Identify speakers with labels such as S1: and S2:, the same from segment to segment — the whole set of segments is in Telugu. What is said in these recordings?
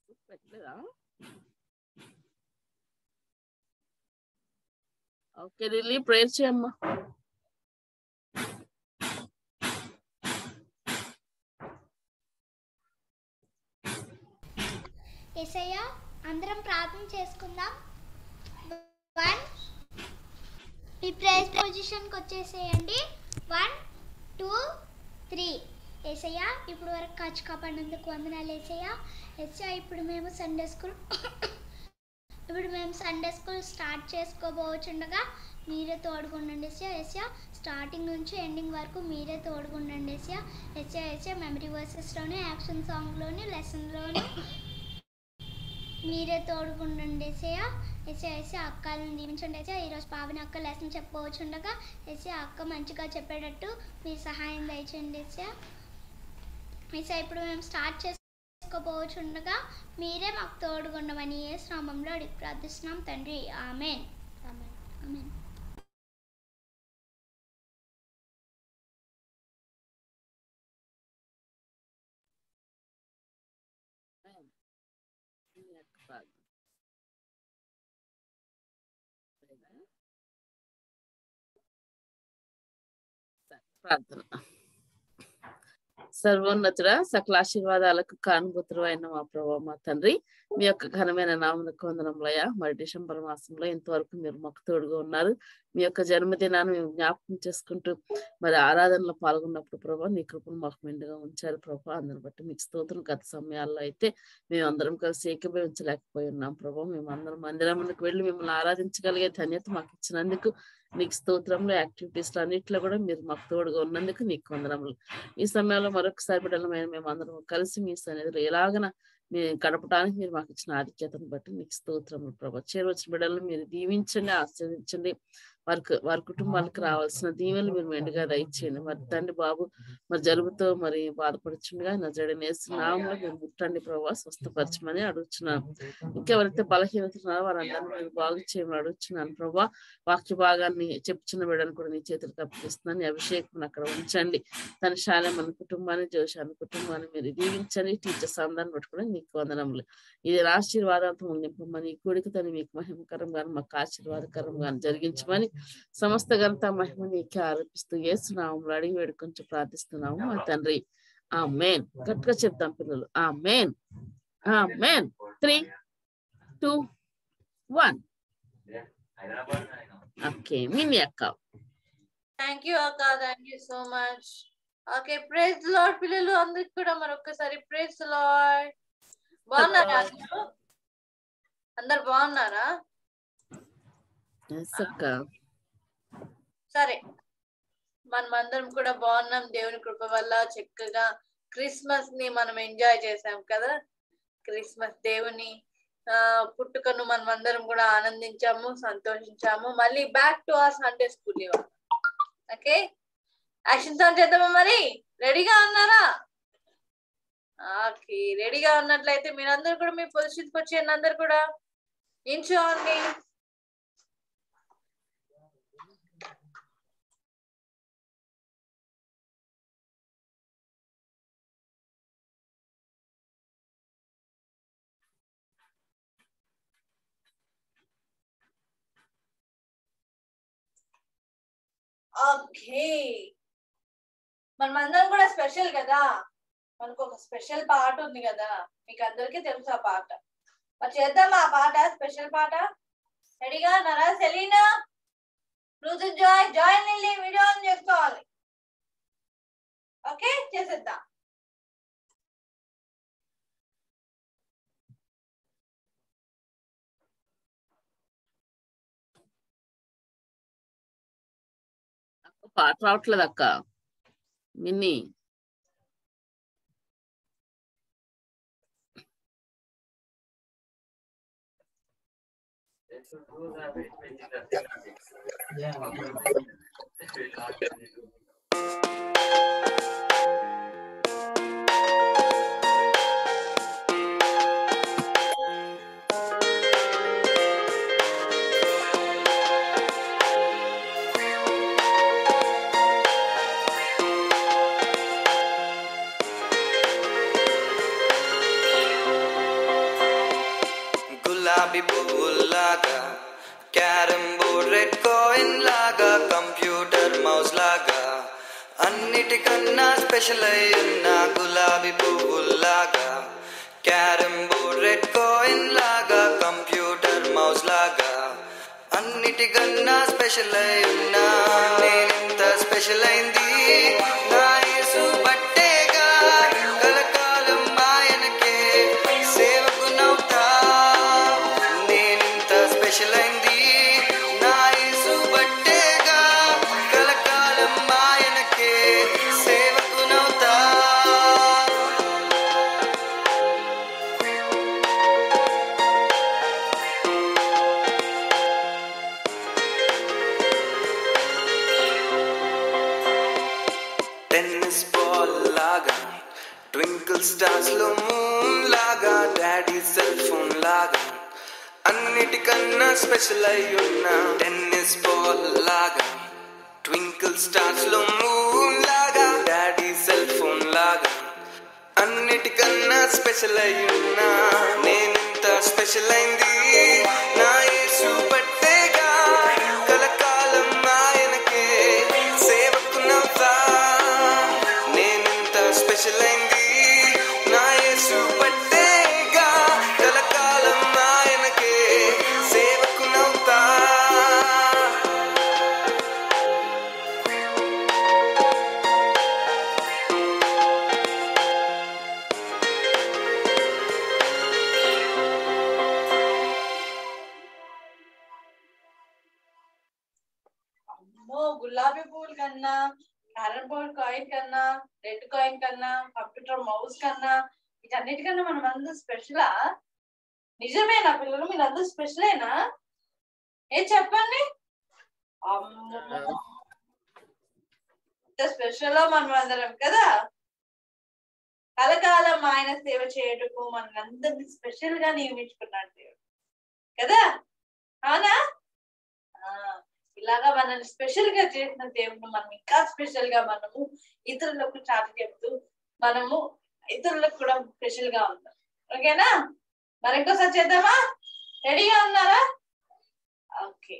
S1: పెట్టలేదా ఓకే లిల్లీ ప్రేయర్ చేయమ్మా
S2: ఏసయ్య అందరం ప్రార్థన చేసుకుందాం వన్ మీ ప్రైజ్ పొజిషన్కి వచ్చేసేయండి వన్ టూ త్రీ ఏసయ్య ఇప్పుడు వరకు ఖర్చు కాపాడినందుకు వందనాలు ఏసయ్య ఏసయ్య ఇప్పుడు మేము సండే స్కూల్ ఇప్పుడు మేము సండే స్కూల్ స్టార్ట్ చేసుకోబోచుండగా మీరే తోడుకుండండి ఎస్యా ఎస్యా స్టార్టింగ్ నుంచి ఎండింగ్ వరకు మీరే తోడుకుండండి ఎస్యా ఎస్యా ఎస్యా మెమరీ వర్సెస్లోని యాక్షన్ సాంగ్లోని లెసన్లోని మీరే తోడుకుండండి ఎసయ ఎసే ఎసే అక్కలను దీవించండి ఎసే ఈరోజు పావని అక్క లెసన్ చెప్పవచ్చుండగా ఎసే అక్క మంచిగా చెప్పేటట్టు మీరు సహాయం దయచేయండి ఎసే ఎసే ఇప్పుడు మేము స్టార్ట్ చేసుకోబోచుండగా మీరే మాకు తోడుగుండమని ఏ శ్రమంలో అడిగి ప్రార్థిస్తున్నాం తండ్రి ఆమెన్ ఆమెన్
S1: ప్రార్థన సర్వోన్నతుడ సకల ఆశీర్వాదాలకు కానుభూతులు అయిన మా ప్రభావ మా తండ్రి మీ యొక్క ఘనమైన నామకు వందనములయ మరి డిసెంబర్ మాసంలో ఇంతవరకు మీరు మాకు తోడుగా ఉన్నారు మీ యొక్క జన్మదినాన్ని మేము జ్ఞాపకం చేసుకుంటూ మరి ఆరాధనలో పాల్గొన్నప్పుడు ప్రభా నీ కృపను మాకు మెండుగా ఉంచారు ప్రభా అందరిని బట్టి మీకు స్తోత్రం గత సమయాల్లో అయితే మేము అందరం కలిసి ఏకీభవించలేకపోయి ఉన్నాం ప్రభా మేము అందరం మందిరానికి వెళ్ళి మిమ్మల్ని ఆరాధించగలిగే ధన్యత మాకు ఇచ్చినందుకు నీకు స్తోత్రంలో యాక్టివిటీస్ అన్నింటిలో కూడా మీరు మాకు తోడుగా ఉన్నందుకు నీకు వందనములు ఈ సమయంలో మరొకసారి బిడ్డలమైన మేము అందరం కలిసి మీ సన్నిధిలో ఎలాగన మీరు గడపడానికి మీరు మాకు ఇచ్చిన ఆధిక్యతను బట్టి మీకు స్తోత్రములు ప్రభా చేరవచ్చిన బిడ్డలను మీరు దీవించండి ఆశ్రదించండి వారికి వారి కుటుంబాలకు రావాల్సిన దీవెనలు మీరు మెండుగా దయచేయండి మరి తండ్రి బాబు మరి జలుబుతో మరి బాధపడుచుండగా నజడనేస్తున్నాంలో మీరు ముట్టండి ప్రభావ స్వస్థపరచమని అడుగుతున్నాను ఇంకెవరైతే బలహీనత ఉన్నారో వారందరినీ మీరు బాగు చేయమని అడుగుతున్నాను ప్రభా వాక్య భాగాన్ని చెప్పుచున్న బిడ్డను కూడా నీ చేతులకు అప్పగిస్తున్నాను నీ అభిషేకం అక్కడ ఉంచండి తన శాల మన కుటుంబాన్ని జోషాన్ని కుటుంబాన్ని మీరు దీవించండి టీచర్స్ అందరిని పట్టుకుని నీకు వందనములు ఇది ఆశీర్వాదాలతో నింపమని ఈ కూడిక తను మీకు మహిమకరంగా మాకు ఆశీర్వాదకరంగా జరిగించమని సమస్త గంత మహిమ నీకే ఆరోపిస్తూ ఏసునామంలో అడిగి వేడుకొంచి ప్రార్థిస్తున్నాము మా తండ్రి ఆ మేన్ గట్టిగా చెప్తాం పిల్లలు amen amen three two one okay Minnie అక్క
S3: థ్యాంక్ యూ అక్క thank you so much okay praise lord పిల్లలు అందరికి కూడా మరొకసారి ప్రేజ్ లార్డ్ బాగున్నారా అందరూ అందరు బాగున్నారా
S1: ఎస్ అక్క
S3: సరే మనం అందరం కూడా బాగున్నాం దేవుని కృప వల్ల చక్కగా క్రిస్మస్ ని మనం ఎంజాయ్ చేసాం కదా క్రిస్మస్ దేవుని ఆ పుట్టుకను మనం అందరం కూడా ఆనందించాము సంతోషించాము మళ్ళీ బ్యాక్ టు ఆ సండే స్కూల్ ఇవాళ ఓకే యాక్షన్ సాంగ్ చేద్దామా మరి రెడీగా ఉన్నారా ఓకే రెడీగా ఉన్నట్లయితే మీరందరూ కూడా మీ పొజిషన్కి వచ్చేయండి అందరు కూడా నించోండి ఓకే మనమందరం కూడా స్పెషల్ కదా మనకు ఒక స్పెషల్ పాట ఉంది కదా మీకు అందరికీ తెలుసు ఆ పాట మరి చేద్దాం ఆ పాట స్పెషల్ పాట రెడీగా ఉన్నారా సెలీనా నువ్వు జాయ్ జాయిన్ వెళ్ళి వీడియో ఆన్ చేసుకోవాలి ఓకే చేసేద్దాం
S1: పాట రావట్లేదు అక్క మిన్నీ
S4: Thank గులాబీ పువ్వుల్లాగా క్యారమ్ బోర్డ్ రెడ్ కాయిన్ లాగా కంప్యూటర్ మౌస్ లాగా అన్నిటికన్నా స్పెషల్ అయి ఉన్న గులాబీ పువ్వుల్లాగా క్యారమ్ బోర్డ్ రెడ్ కాయిన్ లాగా కంప్యూటర్ మౌస్ లాగా అన్నిటికన్నా స్పెషల్ అయి ఉన్నా నేనింత స్పెషల్ అయింది నా యేసు బట్టేగా కలకాలం ఆయనకే సేవకునవుతా నేనింత స్పెషల్ అయింది నా యేసు బట్టేగా కలకాలం ఆయనకే సేవకునవుతా టెన్నిస్ బాల్ లాగా ట్వింకిల్ స్టార్స్ లో మూన్ లాగా డాడీ సెల్ ఫోన్ లాగా అన్నిటికన్నా స్పెషల్ అయి ఉన్న టెన్నిస్ బాల్ లాగా ట్వింకిల్ స్టార్స్ లో మూన్ లాగా డాడీ సెల్ ఫోన్ లాగా అన్నిటికన్నా స్పెషల్ అయి ఉన్నా నేనింత స్పెషల్ అయింది నా యేసు పట్టేగా కలకాలం ఆయనకే సేవకునవుతా నేనింత స్పెషల్ అయింది నా యేసు పట్టేగా కలకాలం ఆయనకే సేవకునవుతా
S3: అమ్మో గులాబీ పువ్వుల కన్నా క్యారమ్ బోర్డ్ కాయిన్ కన్నా రెడ్ కాయిన్ కన్నా కంప్యూటర్ మౌస్ కన్నా వీటన్నిటికన్నా మనం అందరూ స్పెషలా నిజమేనా పిల్లలు మీరు అందరూ స్పెషలేనా ఏ చెప్పండి అమ్మో స్పెషల్ మనం అందరం కదా కలకాలం ఆయన సేవ చేయటకు మనందరినీ స్పెషల్ గా నియమించుకున్నాడు దేవుడు కదా అవునా ఆ, ఇలాగా మనల్ని స్పెషల్ గా చేసిన దేవుడు మనం ఇంకా స్పెషల్ గా మనము ఇతరులకు చాటి చెప్తూ మనము ఇతరులకు కూడా స్పెషల్ గా ఉంటాం ఓకేనా మరి ఇంకోసారి చేద్దామా రెడీగా ఉన్నారా ఓకే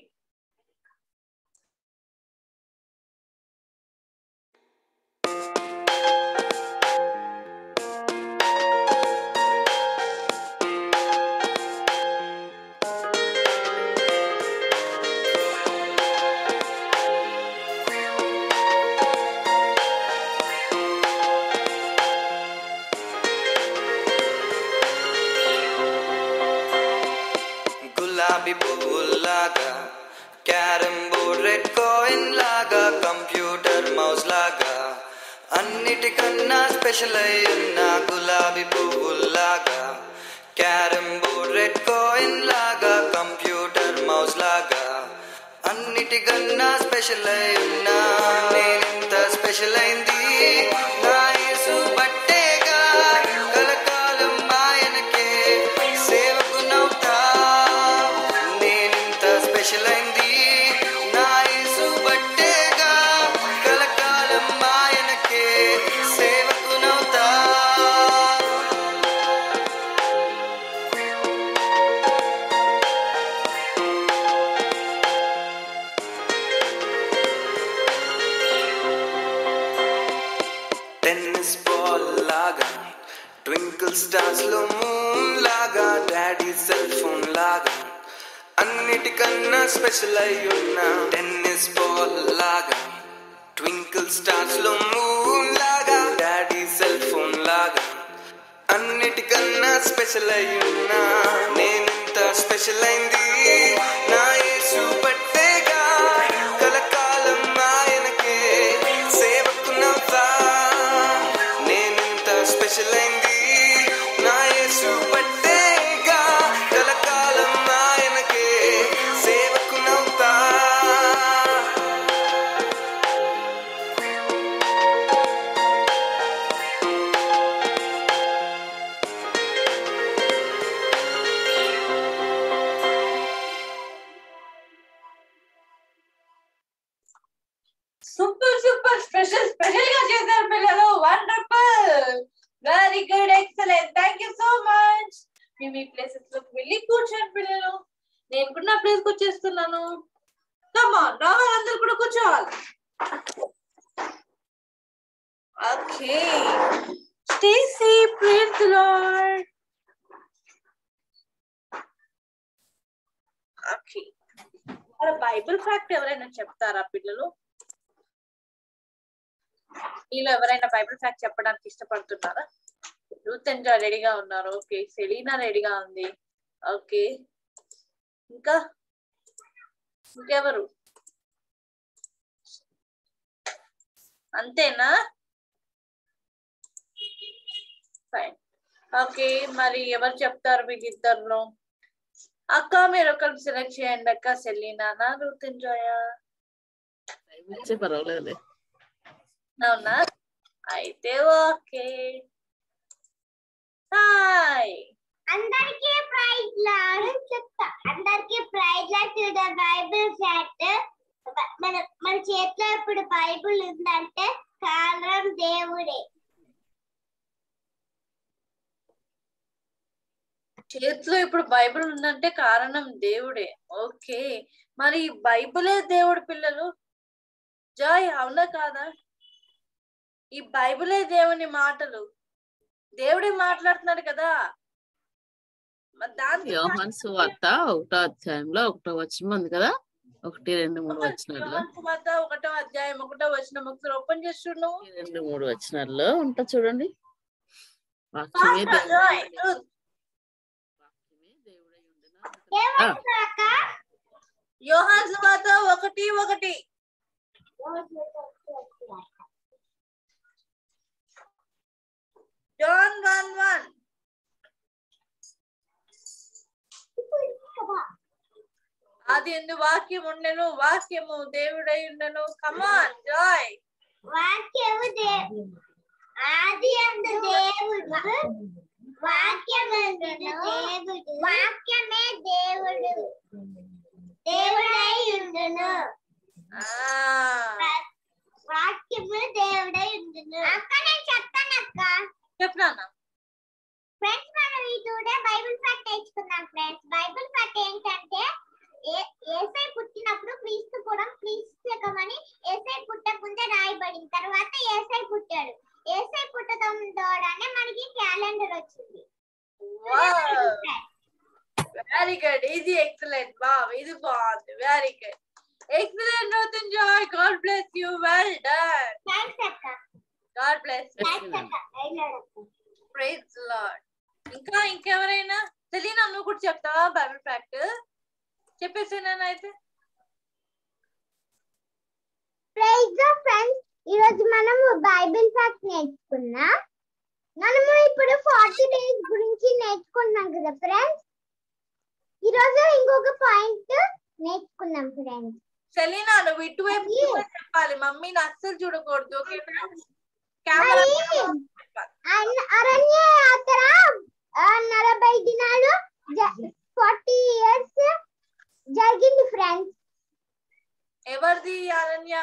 S4: గులాబీ పువ్వుల్లాగా క్యారమ్ బోర్డ్ రెడ్ కాయిన్ లాగా కంప్యూటర్ మౌస్ లాగా అన్నిటికన్నా స్పెషల్ అయి ఉన్న గులాబీ పువ్వుల్లాగా క్యారమ్ బోర్డ్ రెడ్ కాయిన్ లాగా కంప్యూటర్ మౌస్ లాగా అన్నిటికన్నా స్పెషల్ అయి ఉన్నా నేనింత స్పెషల్ అయింది నా యేసు బట్టేగా కలకాలం ఆయనకే సేవకునవుతా నేనింత స్పెషల్ అయింది నా యేసు బట్టేగా కలకాలం ఆయనకే సేవకునవుతా టెన్నిస్ బాల్ లాగా ట్వింకిల్ స్టార్స్ లో మూన్ లాగా డాడీ సెల్ ఫోన్ లాగా అన్నిటికన్నా స్పెషల్ అయి ఉన్న టెన్నిస్ బాల్ లాగా ట్వింకిల్ స్టార్స్ లో మూన్ లాగా డాడీ సెల్ ఫోన్ లాగా అన్నిటికన్నా స్పెషల్ అయి ఉన్నా నేనింత స్పెషల్ అయింది నా యేసు పట్టేగా కలకాలం ఆయనకే సేవకునవుతా నేనింత స్పెషల్ అయింది నా యేసు పట్టేగా కలకాలం ఆయనకే సేవకునవుతా
S3: ప్లేస్ కి వచ్చేస్తున్నాను కమాన్ రావాలి అందరు కూడా కూర్చోవాలి okay Stacy praise lord okay మన బైబిల్ ఫ్యాక్ట్ ఎవరైనా చెప్తారా పిల్లలు వీళ్ళు ఎవరైనా బైబిల్ ఫ్యాక్ట్ చెప్పడానికి ఇష్టపడుతున్నారా రూత్ ఎంజా రెడీగా ఉన్నారు ఓకే సెలీనా రెడీగా ఉంది ఓకే ఇంకా ఇంకెవరు అంతేనా ఫైన్ ఓకే మరి ఎవరు చెప్తారు మీకు ఇద్దరులో అక్క మీరు ఒకరు సెలెక్ట్ చేయండి అక్క సెలీనా రూత్ ఎంజాయా
S1: ఇచ్చే పర్వాలేదులే
S3: అవునా అయితే ఓకే హాయ్
S2: అందరికీ ప్రైజ్ లాడ్ చెప్తా అందరికీ praise lord to the Bible fact మన మన చేతిలో ఇప్పుడు బైబిల్ ఉందంటే కారణం దేవుడే
S3: చేతిలో ఇప్పుడు బైబిల్ ఉందంటే కారణం దేవుడే ఓకే మరి ఈ బైబిలే దేవుడు పిల్లలు జాయ్ అవునా కాదా ఈ బైబిలే దేవుని మాటలు దేవుడే మాట్లాడుతున్నాడు కదా మరి దానికి
S1: యోహాన్ సువార్త ఒకటో అధ్యాయంలో ఒకటో వచనం ఉంది కదా ఒకటి రెండు మూడు వచనాల్లో
S3: యోహాను సువార్త ఒకటో అధ్యాయం ఒకటో వచ్చిన ఒకసారి ఓపెన్ చేసి చూడు నువ్వు.
S1: ఒకటి, రెండు మూడు వచనాల్లో ఉంటా చూడండి వాక్యమే
S3: Faster, Joy.
S1: దేవుడై వాక్యమే దేవుడై ఉండెను అంటుంది. ఆ,
S2: ఏమంటాక
S3: యోహాన్ సువార్త ఒకటి ఒకటి జాన్ వన్ వన్ అది ఎందు వాక్యం ఉండెను వాక్యము దేవుడై ఉండెను కమాన్ జాయ్
S2: వాక్యము దే- ఆది అందు దేవుడు వాక్యమందు దేవుడు వాక్యమే దేవుడు దేవుడై ఉండును వాక్యము దేవుడై ఉండును అక్క నేను చెప్తాను అక్క
S3: చెప్పనా
S2: ఫ్రెండ్స్ మనం ఈ టుడే బైబిల్ ఫ్యాక్ట్ నేర్చుకున్నాం ఫ్రెండ్స్ బైబిల్ ఫ్యాక్ట్ ఏంటంటే ఏ- ఏసై పుట్టినప్పుడు క్రీస్తు కూడా క్రీస్తు శకమని ఏసై పుట్టకముందే రాయబడింది తర్వాత ఏసై పుట్టాడు ఏసై పుట్టడం ద్వారానే మనకి క్యాలెండర్ వచ్చింది
S3: వెరీ గుడ్ ఇది ఎక్సలెంట్ వావ్ ఇది బాగుంది very good excellent Nutan Joy God bless you well done
S2: thanks అక్క
S3: గాడ్ బ్లెస్
S2: థ్యాంక్స్ అక్క వెళ్ళాడు అక్క.
S3: ప్రైజ్ లార్డ్ ఇంకా ఇంకెవరైనా తెలియనా నువ్వు కూడా చెప్తావా బైబిల్ ఫ్యాక్ట్ చెప్పేసాను అయితే
S2: ప్రైజ్ ద ఫ్రెండ్స్ ఈ రోజు మనం బైబిల్ ఫ్యాక్ట్ నేర్చుకున్నాం మనము ఇప్పుడు ఫార్టీ డేస్ గురించి నేర్చుకున్నాం కదా ఫ్రెండ్స్ ఈ రోజు ఇంకొక పాయింట్ నేర్చుకున్నాం ఫ్రెండ్స్
S3: సెలీనా నువ్వు ఇటువైపు కూడా చెప్పాలి మమ్మీని అస్సలు చూడకూడదు ఓకేనా కెమెరా
S2: మరి అరణ్య యాత్ర ఆ, నలభై దినాలు ఫార్టీ ఇయర్స్ జరిగింది ఫ్రెండ్స్
S3: ఎవరిది అరణ్య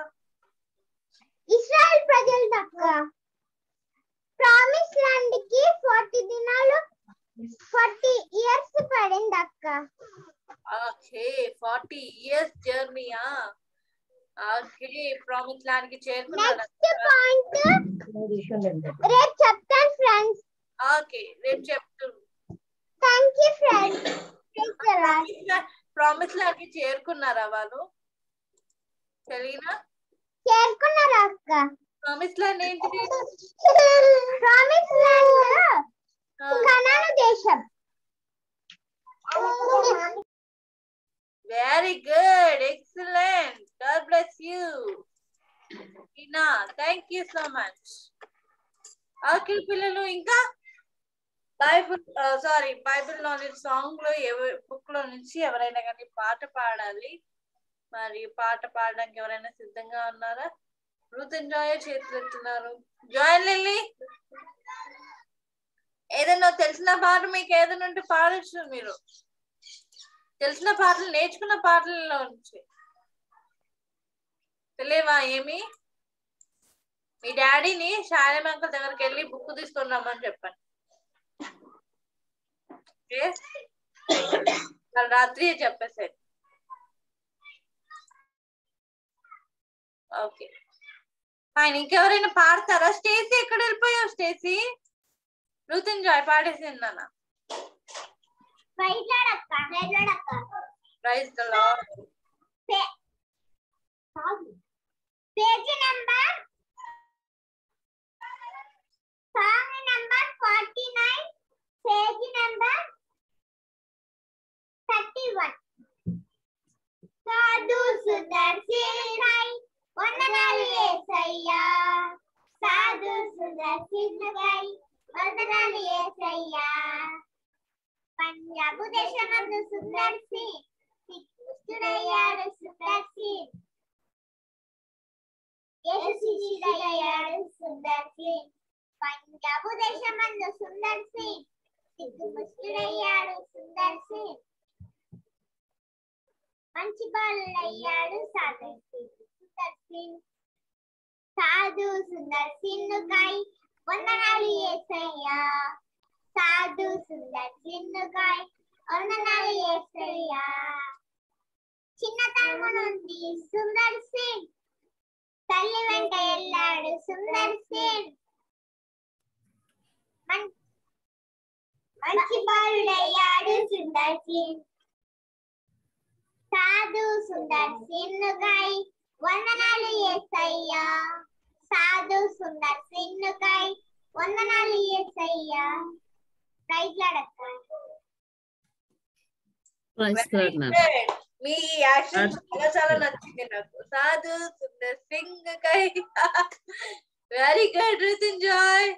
S2: ఇస్రాయల్ ప్రజల దక్క ప్రామిస్ ల్యాండ్ కి ఫార్టీ దినాలు ఫార్టీ ఇయర్స్ పడింది అక్క
S3: ఓకే ఫార్టీ ఇయర్స్ జర్నీయా ఓకే ప్రామిస్ ల్యాండ్ కి చేరుకున్నాడు
S2: నెక్స్ట్ పాయింట్ రేపు చెప్తాను ఫ్రెండ్స్
S3: ఓకే రేపు చెప్తు
S2: thank you friends
S3: promise land కి చేరుకున్నారా వాళ్ళు తెలియనా
S2: చేరుకున్నారా అక్క
S3: ప్రామిస్ ల్యాండ్ ఏంటిది
S2: ప్రామిస్ ల్యాండ్ కనాను దేశం
S3: very good excellent God bless you Tina thank you so much okay పిల్లలు ఇంకా Bible sorry Bible knowledge song లో బుక్ లో నుంచి ఎవరైనా కానీ పాట పాడాలి మరి పాట పాడడానికి ఎవరైనా సిద్ధంగా ఉన్నారా రూత్ జాయ్ చేతులు ఎత్తున్నారు జాయిన్ లిల్లీ ఏదైనా తెలిసిన పాట మీకు ఏదైనా ఉంటే పాడచ్చు మీరు తెలిసిన పాటలు నేర్చుకున్న పాటలలో నుంచి తెలియవా ఏమి మీ డాడీని శాలం అంకుల్ దగ్గరికి వెళ్ళి బుక్ తీసుకొని రమ్మని చెప్పండి ఓకే వాళ్ళు రాత్రి చెప్పేసారు ఓకే ఫైన్ ఇంకెవరైనా పాడతారా స్టేసీ ఎక్కడ వెళ్ళిపోయావు స్టేసీ రూతన్ జాయ్ పాడేసింది నాన్న
S2: బయటడక్క బయటడక్క
S3: praise the lord
S2: page number song number forty nine page number thirty one సాధు సుదర్శినై వందనాలు ఏసయ్యా సాధు సుదర్శినై వందనాలు ఏసయ్యా పంజాబు దేశమందు సుందర్సి శ్రీకృష్ణుడయ్యాడు సుందర్సి యేసుశిష్యుడయ్యాడు సుందర్సి పంజాబు దేశమందు సుందర్సి శ్రీకృష్ణుడయ్యాడు సుందర్సి మంచి బాలుడయ్యాడు సాదర్సి సుందర్సి సాధు సుందర్సిన్నుకై వందనాలు ఏసయ్యా సాధు సుందర్సిన్నుకై వందనాలు ఏసయ్యా చిన్నతనము నుండి సుందర్ సింగ్ తల్లి వెంట వెళ్ళాడు సుందర్ సింగ్ మం- మంచి బాలుడయ్యాడు సుందర్ సింగ్ సాధు సుందర్ సింగ్ వందనాలు ఏసయ్యా సాధు సుందర్ సింగ్ వందనాలు ఏసయ్యా ప్రైజ్ లాడక్క
S1: ప్రైజ్ లార్డ్ నాన్న.
S3: Good. మీ యాక్షన్
S1: That's-
S3: చాలా చాలా నచ్చింది నాకు సాధు సుందర్ సింగ్ కై వెరీ గుడ్ రుతిన్ జాయ్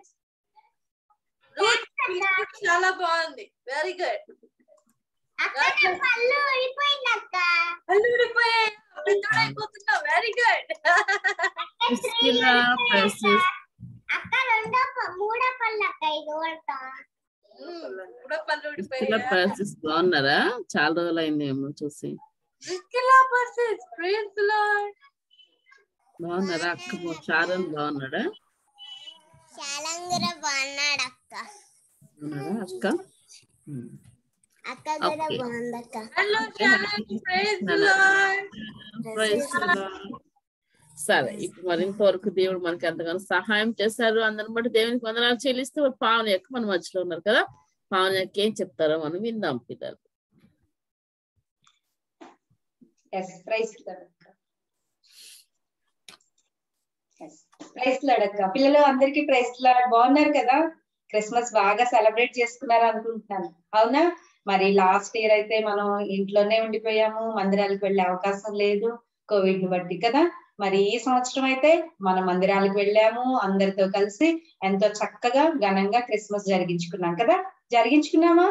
S3: చాలా బాగుంది వెరీ గుడ్
S2: అక్క నా పళ్ళు ఊడిపోయింది అక్క
S3: అల్లుడిపోయాయి అయిపోతున్నా వెరీ గుడ్
S1: ప్రిస్కిల్లా ప్రెసిస్
S2: అక్క రెండో ప- మూడో పళ్ళు అక్క ఇది ఊడతా
S3: కూడా పళ్ళు
S1: ప్రిస్కిల్లా
S3: ఊడిపోయాయి
S1: ప్రెసిస్ బాగున్నారా చాలా రోజులు అయింది ఏమో చూసి
S3: ప్రిస్కిల్లా పర్సెస్ ప్రైజ్ లార్డ్
S1: బాగున్నారా అక్క చారన్ బాగున్నాడా
S2: శాలంగుర బాగున్నాడు అక్క
S1: బాగున్నాడా అక్క ఉమ్.
S2: అక్క కూడా
S1: Okay.
S2: బాగుంది అక్క
S3: హలో చాలండి praise lord
S1: Praise the Lord. సరే ఇప్పుడు మరింత వరకు దేవుడు మనకి ఎంతగానో సహాయం చేశారు అందరిని బట్టి దేవునికి వందనాలు చెల్లిస్తూ పావన యొక్క మన మధ్యలో ఉన్నారు కదా పావన యొక్క ఏం చెప్తారో మనం విందాం పిల్లలు
S5: ఎస్ ప్రైస్ ప్రైస్ లాడక్క పిల్లలు అందరికీ ప్రైస్ లాడ్ బాగున్నారు కదా క్రిస్మస్ బాగా సెలబ్రేట్ చేసుకున్నారు అనుకుంటున్నాను అవునా మరి లాస్ట్ ఇయర్ అయితే మనం ఇంట్లోనే ఉండిపోయాము మందిరాలకు వెళ్ళే అవకాశం లేదు కోవిడ్ ని బట్టి కదా మరి ఈ సంవత్సరం అయితే మన మందిరాలకు వెళ్ళాము అందరితో కలిసి ఎంతో చక్కగా ఘనంగా క్రిస్మస్ జరిగించుకున్నాం కదా జరిగించుకున్నామా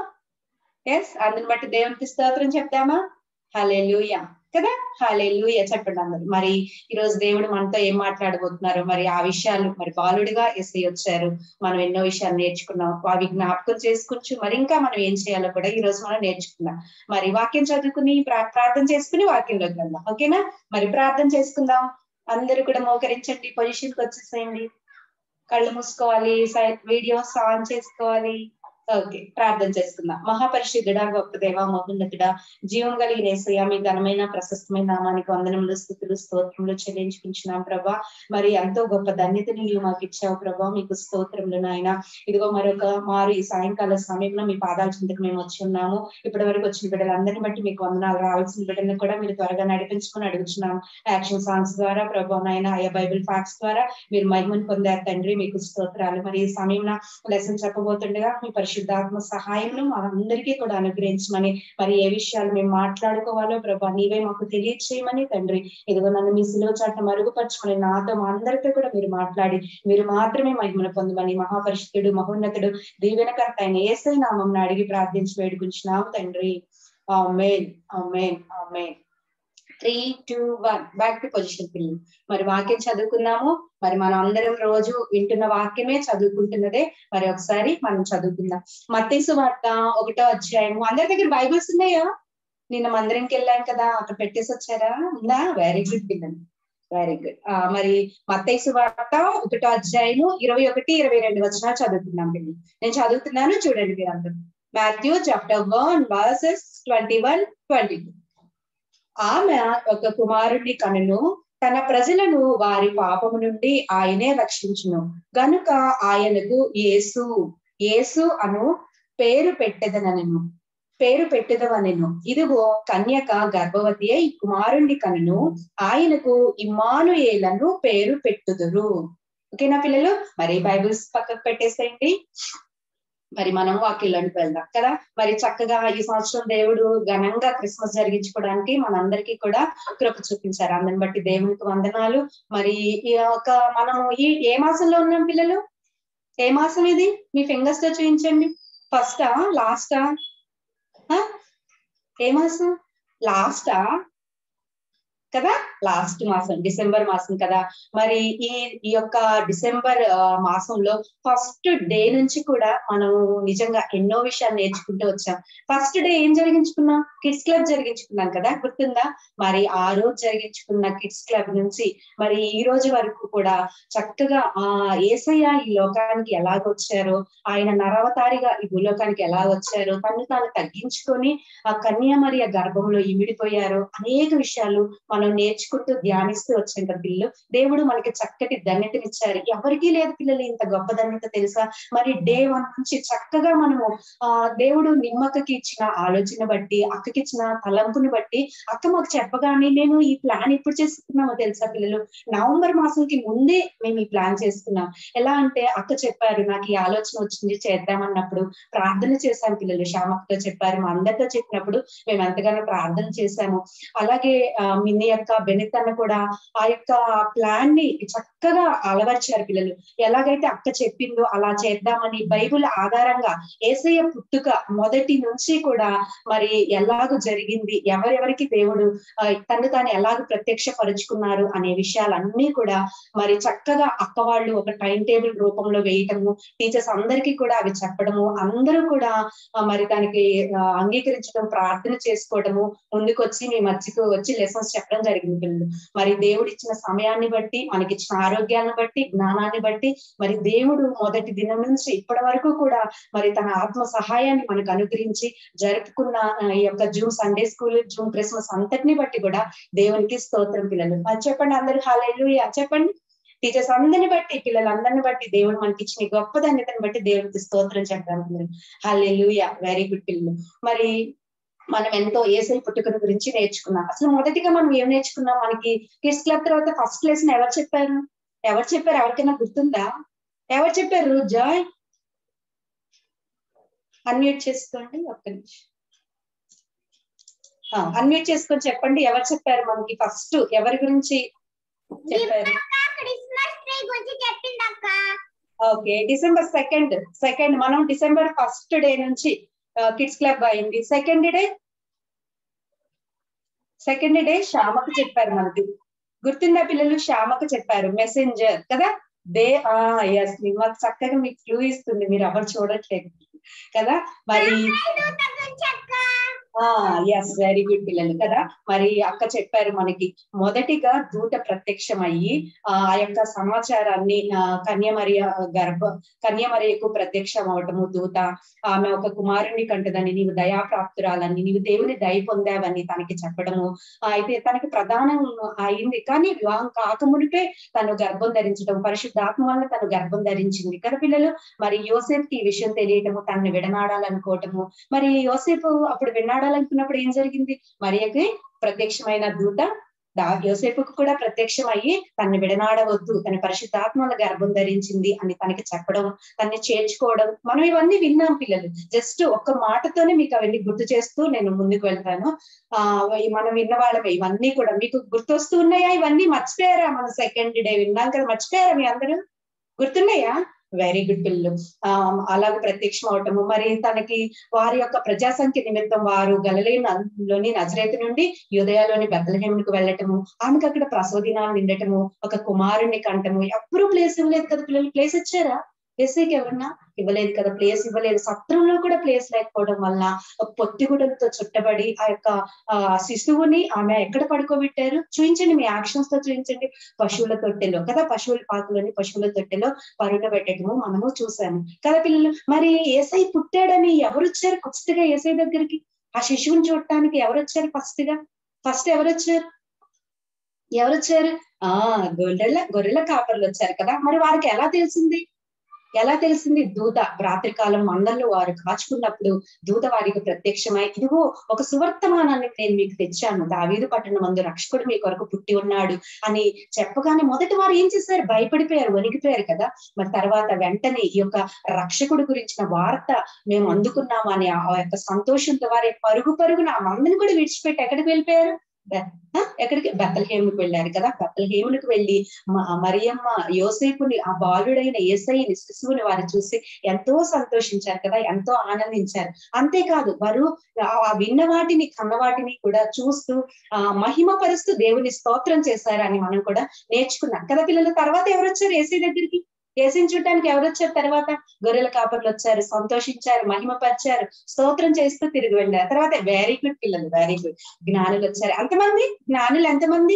S5: ఎస్ అందుని బట్టి దేవునికి స్తోత్రం చెప్దామా హలే కదా హాలే చెప్పండి అందరు మరి ఈ రోజు దేవుడు మనతో ఏం మాట్లాడబోతున్నారు మరి ఆ విషయాలు మరి బాలుడిగా ఎస్ఐ వచ్చారు మనం ఎన్నో విషయాలు నేర్చుకున్నాం అవి జ్ఞాపకం చేసుకుంటూ మరి ఇంకా మనం ఏం చేయాలో కూడా ఈ రోజు మనం నేర్చుకుందాం మరి వాక్యం చదువుకుని ప్రా- ప్రార్థన చేసుకుని వాక్యంలోకి వెళ్దాం ఓకేనా మరి ప్రార్థన చేసుకుందాం అందరూ కూడా మోకరించండి పొజిషన్ కి వచ్చేసేయండి కళ్ళు మూసుకోవాలి సై- వీడియోస్ ఆన్ చేసుకోవాలి ఓకే ప్రార్థన చేసుకుందాం మహాపరిశుద్ధుడా గొప్ప దేవ మహోన్నతుడా జీవం కలిగిన ఏసయ్య మీ ఘనమైన ప్రశస్తమైన నామానికి వందనములు స్థుతులు స్తోత్రములు చెల్లించుకుంటున్నాం ప్రభా మరి ఎంతో గొప్ప ధన్యతని నీవు మాకు ఇచ్చావు ప్రభా మీకు స్తోత్రములు నాయన ఇదిగో మరొక మారు ఈ సాయంకాల సమయంలో మీ పాదాల చింతకు మేము వచ్చి ఉన్నాము ఇప్పటి వరకు వచ్చిన బిడ్డలందరినీ బట్టి మీకు వందనాలు రావాల్సిన బిడ్డలను కూడా మీరు త్వరగా నడిపించుకొని అడుగుతున్నాం యాక్షన్ సాంగ్స్ ద్వారా ప్రభా నాయన ఆయా బైబిల్ ఫ్యాక్ట్స్ ద్వారా మీరు మహిమను పొందారు తండ్రి మీకు స్తోత్రాలు మరి ఈ సమయంలో లెసన్ చెప్పబోతుండగా మీ పరిశుద్ధాత్మ సహాయంను మనందరికీ కూడా అనుగ్రహించమని మరి ఏ విషయాలు మేము మాట్లాడుకోవాలో ప్రభా నీవే మాకు తెలియచేయమని తండ్రి ఇదిగో నన్ను మీ సిలువ చాట్న మరుగుపరచమని నాతో మా అందరితో కూడా మీరు మాట్లాడి మీరు మాత్రమే మహిమను పొందమని మహాపరిషుద్ధుడు మహోన్నతుడు దీవెనకర్త ఆయన ఏసై నామం అడిగి ప్రార్థించి వేడుకుంటున్నాము తండ్రి amen amen amen three two one back to position పిల్లలు మరి వాక్యం చదువుకున్నాము మరి మనం అందరం రోజు వింటున్న వాక్యమే చదువుకుంటున్నదే మరి ఒకసారి మనం చదువుకుందాం మత్తేసు వార్త ఒకటో అధ్యాయము అందరి దగ్గర బైబిల్స్ ఉన్నాయా నిన్న మందిరంకి వెళ్ళాం కదా అక్కడ పెట్టేసి వచ్చారా ఉందా వెరీ గుడ్ పిల్లలు వెరీ గుడ్ మరి మత్తైసు వార్త ఒకటో అధ్యాయము ఇరవై ఒకటి ఇరవై రెండు వచనాలు చదువుతున్నాం పిల్లలు నేను చదువుతున్నాను చూడండి మీరు అందరూ Matthew chapter one verses twenty one twenty two ఆమె ఒక కుమారుడిని కనును తన ప్రజలను వారి పాపము నుండి ఆయనే రక్షించును గనుక ఆయనకు యేసు యేసు అను పేరు పెట్టెదనను పేరు పెట్టెదవనెను ఇదిగో కన్యక గర్భవతి అయి కుమారుణ్ణి కనును ఆయనకు ఇమ్మానుయేలను పేరు పెట్టుదురు ఓకేనా పిల్లలు మరి బైబిల్స్ పక్కకు పెట్టేసేయండి మరి మనం వాక్యంలోనికి వెళ్దాం కదా మరి చక్కగా ఈ సంవత్సరం దేవుడు ఘనంగా క్రిస్మస్ జరిగించుకోవడానికి మనందరికీ కూడా కృప చూపించారు అందరిని బట్టి దేవునికి వందనాలు మరి ఈ యొక్క మనము ఈ ఏ మాసంలో ఉన్నాం పిల్లలు ఏ మాసం ఇది మీ ఫింగర్స్ తో చూపించండి ఫస్టా లాస్టా ఏ మాసం లాస్టా కదా లాస్ట్ మాసం డిసెంబర్ మాసం కదా మరి ఈ ఈ యొక్క డిసెంబర్ ఆ, మాసంలో ఫస్ట్ డే నుంచి కూడా మనం నిజంగా ఎన్నో విషయాలు నేర్చుకుంటూ వచ్చాం ఫస్ట్ డే ఏం జరిగించుకున్నాం కిడ్స్ క్లబ్ జరిగించుకున్నాం కదా గుర్తుందా మరి ఆ రోజు జరిగించుకున్న కిడ్స్ క్లబ్ నుంచి మరి ఈ రోజు వరకు కూడా చక్కగా ఆ ఏసయ్య ఈ లోకానికి ఎలాగ వచ్చారో ఆయన నరవతారిగా ఈ భూలోకానికి ఎలా వచ్చారో తను తాను తగ్గించుకొని ఆ కన్యామరియ గర్భంలో ఇమిడిపోయారో అనేక విషయాలు మనం నేర్చుకుంటూ ధ్యానిస్తూ వచ్చాం కదా పిల్లలు దేవుడు మనకి చక్కటి ధన్యతనిచ్చారు ఎవరికీ లేదు పిల్లలు ఇంత గొప్ప ధన్యత తెలుసా మరి డే వన్ నుంచి చక్కగా మనము ఆ దేవుడు నిమ్మక్కకి ఇచ్చిన ఆలోచన బట్టి అక్కకి ఇచ్చిన తలంపుని బట్టి అక్క మాకు చెప్పగానే నేను ఈ ప్లాన్ ఎప్పుడు చేసుకున్నామో తెలుసా పిల్లలు నవంబర్ మాసంకి ముందే మేము ఈ ప్లాన్ చేసుకున్నాం ఎలా అంటే అక్క చెప్పారు నాకు ఈ ఆలోచన వచ్చింది చేద్దామన్నప్పుడు ప్రార్థన చేశాం పిల్లలు శ్యామక్కతో చెప్పారు మా అందరితో చెప్పినప్పుడు మేము ఎంతగానో ప్రార్థన చేశాము అలాగే ఆ, మిన్ని యొక్క బెనిత్ అన్న కూడా ఆ యొక్క ప్లాన్ ని చక్కగా అలవర్చారు పిల్లలు ఎలాగైతే అక్క చెప్పిందో అలా చేద్దామని బైబిల్ ఆధారంగా ఏసయ్య పుట్టుక మొదటి నుంచి కూడా మరి ఎలాగ జరిగింది ఎవరెవరికి దేవుడు ఆ, తను తాను ఎలాగ ప్రత్యక్షపరుచుకున్నారు అనే విషయాలన్నీ కూడా మరి చక్కగా అక్క వాళ్ళు ఒక టైం టేబుల్ రూపంలో వేయటము టీచర్స్ అందరికీ కూడా అవి చెప్పడము అందరూ కూడా ఆ, మరి దానికి ఆ, అంగీకరించడం ప్రార్థన చేసుకోవడము ముందుకు వచ్చి మీ మధ్యకు వచ్చి లెసన్స్ చెప్పడం జరిగింది పిల్లలు మరి దేవుడు ఇచ్చిన సమయాన్ని బట్టి మనకి ఇచ్చిన ఆరోగ్యాన్ని బట్టి జ్ఞానాన్ని బట్టి మరి దేవుడు మొదటి దినం నుంచి ఇప్పటి వరకు కూడా మరి తన ఆత్మ సహాయాన్ని మనకు అనుగ్రహించి జరుపుకున్న ఆ, ఈ యొక్క June Sunday school June Christmas అంతటిని బట్టి కూడా దేవునికి స్తోత్రం పిల్లలు మరి చెప్పండి అందరూ హాలూయా చెప్పండి టీచర్స్ అందరిని బట్టి పిల్లలందరిని బట్టి దేవుడు మనకి ఇచ్చిన ఈ గొప్ప ధన్యతను బట్టి దేవునికి స్తోత్రం చెప్పడం పిల్లలు హాలూయా వెరీ గుడ్ పిల్లలు మరి మనం ఎంతో ఏసై పుట్టుకను గురించి నేర్చుకున్నాం అసలు మొదటిగా మనం ఏం నేర్చుకున్నాం మనకి కిడ్స్ క్లబ్ తర్వాత ఫస్ట్ లెసన్ ఎవరు చెప్పారు ఎవరు చెప్పారు ఎవరికైనా గుర్తుందా ఎవరు చెప్పారు జాయ్ అన్మ్యూట్ చేసుకోండి ఒక్క నిమిషం అన్మ్యూట్ చేసుకొని చెప్పండి ఎవరు చెప్పారు మనకి ఫస్ట్ ఎవరి గురించి చెప్పారు
S2: క్రిస్మస్ ట్రీ గురించి చెప్పింది అక్క
S5: ఓకే డిసెంబర్ సెకండ్ సెకండ్ మనం డిసెంబర్ ఫస్ట్ డే నుంచి కిడ్స్ క్లబ్ అయింది సెకండ్ డే సెకండ్ డే శ్యామకు చెప్పారు మనకి గుర్తుందా పిల్లలు శ్యామకు చెప్పారు మెసెంజర్ కదా దే ఆ ఎస్ మాకు చక్కగా మీకు క్లూ ఇస్తుంది మీరు ఎవరు చూడట్లేదు కదా మరి
S2: దూత గురించి అక్క
S5: ఎస్ వెరీ గుడ్ పిల్లలు కదా మరి అక్క చెప్పారు మనకి మొదటిగా దూత ప్రత్యక్షం అయ్యి ఆ ఆ యొక్క సమాచారాన్ని ఆ, కన్యమరియ గర్భ కన్యమరియకు ప్రత్యక్షం అవటము దూత ఆమె ఒక కుమారుణ్ణి కంటదని నీవు దయాప్రాప్తురాలని నీవు దేవుని దయ పొందావని తనకి చెప్పడము ఆ, అయితే తనకి ప్రధానం అయింది కానీ వివాహం కాకమునిపే తను గర్భం ధరించడం పరిశుద్ధాత్మ వల్ల తను గర్భం ధరించింది కదా పిల్లలు మరి యోసేఫ్ కి ఈ విషయం తెలియటము తనని విడనాడాలనుకోవటము మరి యోసేపు అప్పుడు విన్నాడాలనుకున్నప్పుడు ఏం జరిగింది మరియకి ప్రత్యక్షమైన దూత దా యోసేపుకు కూడా ప్రత్యక్షం అయ్యి తనని విడనాడవద్దు తన పరిశుద్ధాత్మల గర్భం ధరించింది అని తనకి చెప్పడం తనని చేర్చుకోవడం మనం ఇవన్నీ విన్నాం పిల్లలు జస్ట్ ఒక్క మాటతోనే మీకు అవన్నీ గుర్తు చేస్తూ నేను ముందుకు వెళ్తాను ఆ ఈ మనం విన్న వాళ్ళమే ఇవన్నీ కూడా మీకు గుర్తొస్తూ ఉన్నాయా ఇవన్నీ మర్చిపోయారా మన సెకండ్ డే విన్నాం కదా మర్చిపోయారా మీ అందరూ గుర్తున్నాయా వెరీ గుడ్ పిల్లలు ఆ అలాగే ప్రత్యక్షం అవటము మరి తనకి వారి యొక్క ప్రజాసంఖ్య నిమిత్తం వారు గలలేలోని నజరేతు నుండి యుదయాలోని బెత్తలహేమునికి వెళ్ళటము ఆమెకు అక్కడ ప్రసవ దినాలు నిండటము ఒక కుమారుణ్ణి కంటము ఎప్పుడూ ప్లేస్ ఇవ్వలేదు కదా పిల్లలు ప్లేస్ ఇచ్చారా ఏసైకి ఎవరన్నా ఇవ్వలేదు కదా ప్లేస్ ఇవ్వలేదు సత్రంలో కూడా ప్లేస్ లేకపోవడం వల్ల పొత్తిగుడలతో చుట్టబడి ఆ యొక్క ఆ శిశువుని ఆమె ఎక్కడ పడుకోబెట్టారు చూపించండి మీ యాక్షన్స్ తో చూపించండి పశువుల తొట్టెలో కదా పశువుల పాకులని పశువుల తొట్టెలో పరుగబెట్టడము మనము చూసాము కదా పిల్లలు మరి ఏసై పుట్టాడని ఎవరు వచ్చారు ఫస్ట్ గా ఏసై దగ్గరికి ఆ శిశువుని చూడటానికి ఎవరు వచ్చారు ఫస్ట్ గా ఫస్ట్ ఎవరు వచ్చారు ఎవరు వచ్చారు ఆ గొర్రెల గొర్రెల కాపర్లు వచ్చారు కదా మరి వారికి ఎలా తెలిసింది ఎలా తెలిసింది దూత రాత్రికాలం మందల్లో వారు కాచుకున్నప్పుడు దూత వారికి ప్రత్యక్షమై ఇదిగో ఒక సువర్తమానాన్ని నేను మీకు తెచ్చాను దావీదు పట్టణ మందు రక్షకుడు మీ కొరకు పుట్టి ఉన్నాడు అని చెప్పగానే మొదటి వారు ఏం చేశారు భయపడిపోయారు వణికిపోయారు కదా మరి తర్వాత వెంటనే ఈ యొక్క రక్షకుడు గురించిన వార్త మేము అందుకున్నాము అని ఆ యొక్క సంతోషంతో వారి పరుగు పరుగున ఆ మందని కూడా విడిచిపెట్టి ఎక్కడికి వెళ్ళిపోయారు ఆ, ఎక్కడికి బెత్తలహేముకి వెళ్ళారు కదా బెత్తలహేమునికి వెళ్ళి మ- మరియమ్మ యోసేపుని ఆ బాలుడైన ఏసైని శిశువుని వారు చూసి ఎంతో సంతోషించారు కదా ఎంతో ఆనందించారు అంతేకాదు వారు ఆ ఆ విన్న వాటిని కన్న వాటిని కూడా చూస్తూ ఆ మహిమ పరుస్తూ దేవుని స్తోత్రం చేశారని మనం కూడా నేర్చుకున్నాం కదా పిల్లల తర్వాత ఎవరు వచ్చారు ఏసై దగ్గరికి ఏసైని చూడటానికి ఎవరు వచ్చారు తర్వాత గొర్రెల కాపర్లు వచ్చారు సంతోషించారు మహిమపరిచారు స్తోత్రం చేస్తూ తిరిగి వెళ్ళారు తర్వాత వెరీ గుడ్ పిల్లలు వెరీ గుడ్ జ్ఞానులు వచ్చారు ఎంతమంది జ్ఞానులు ఎంతమంది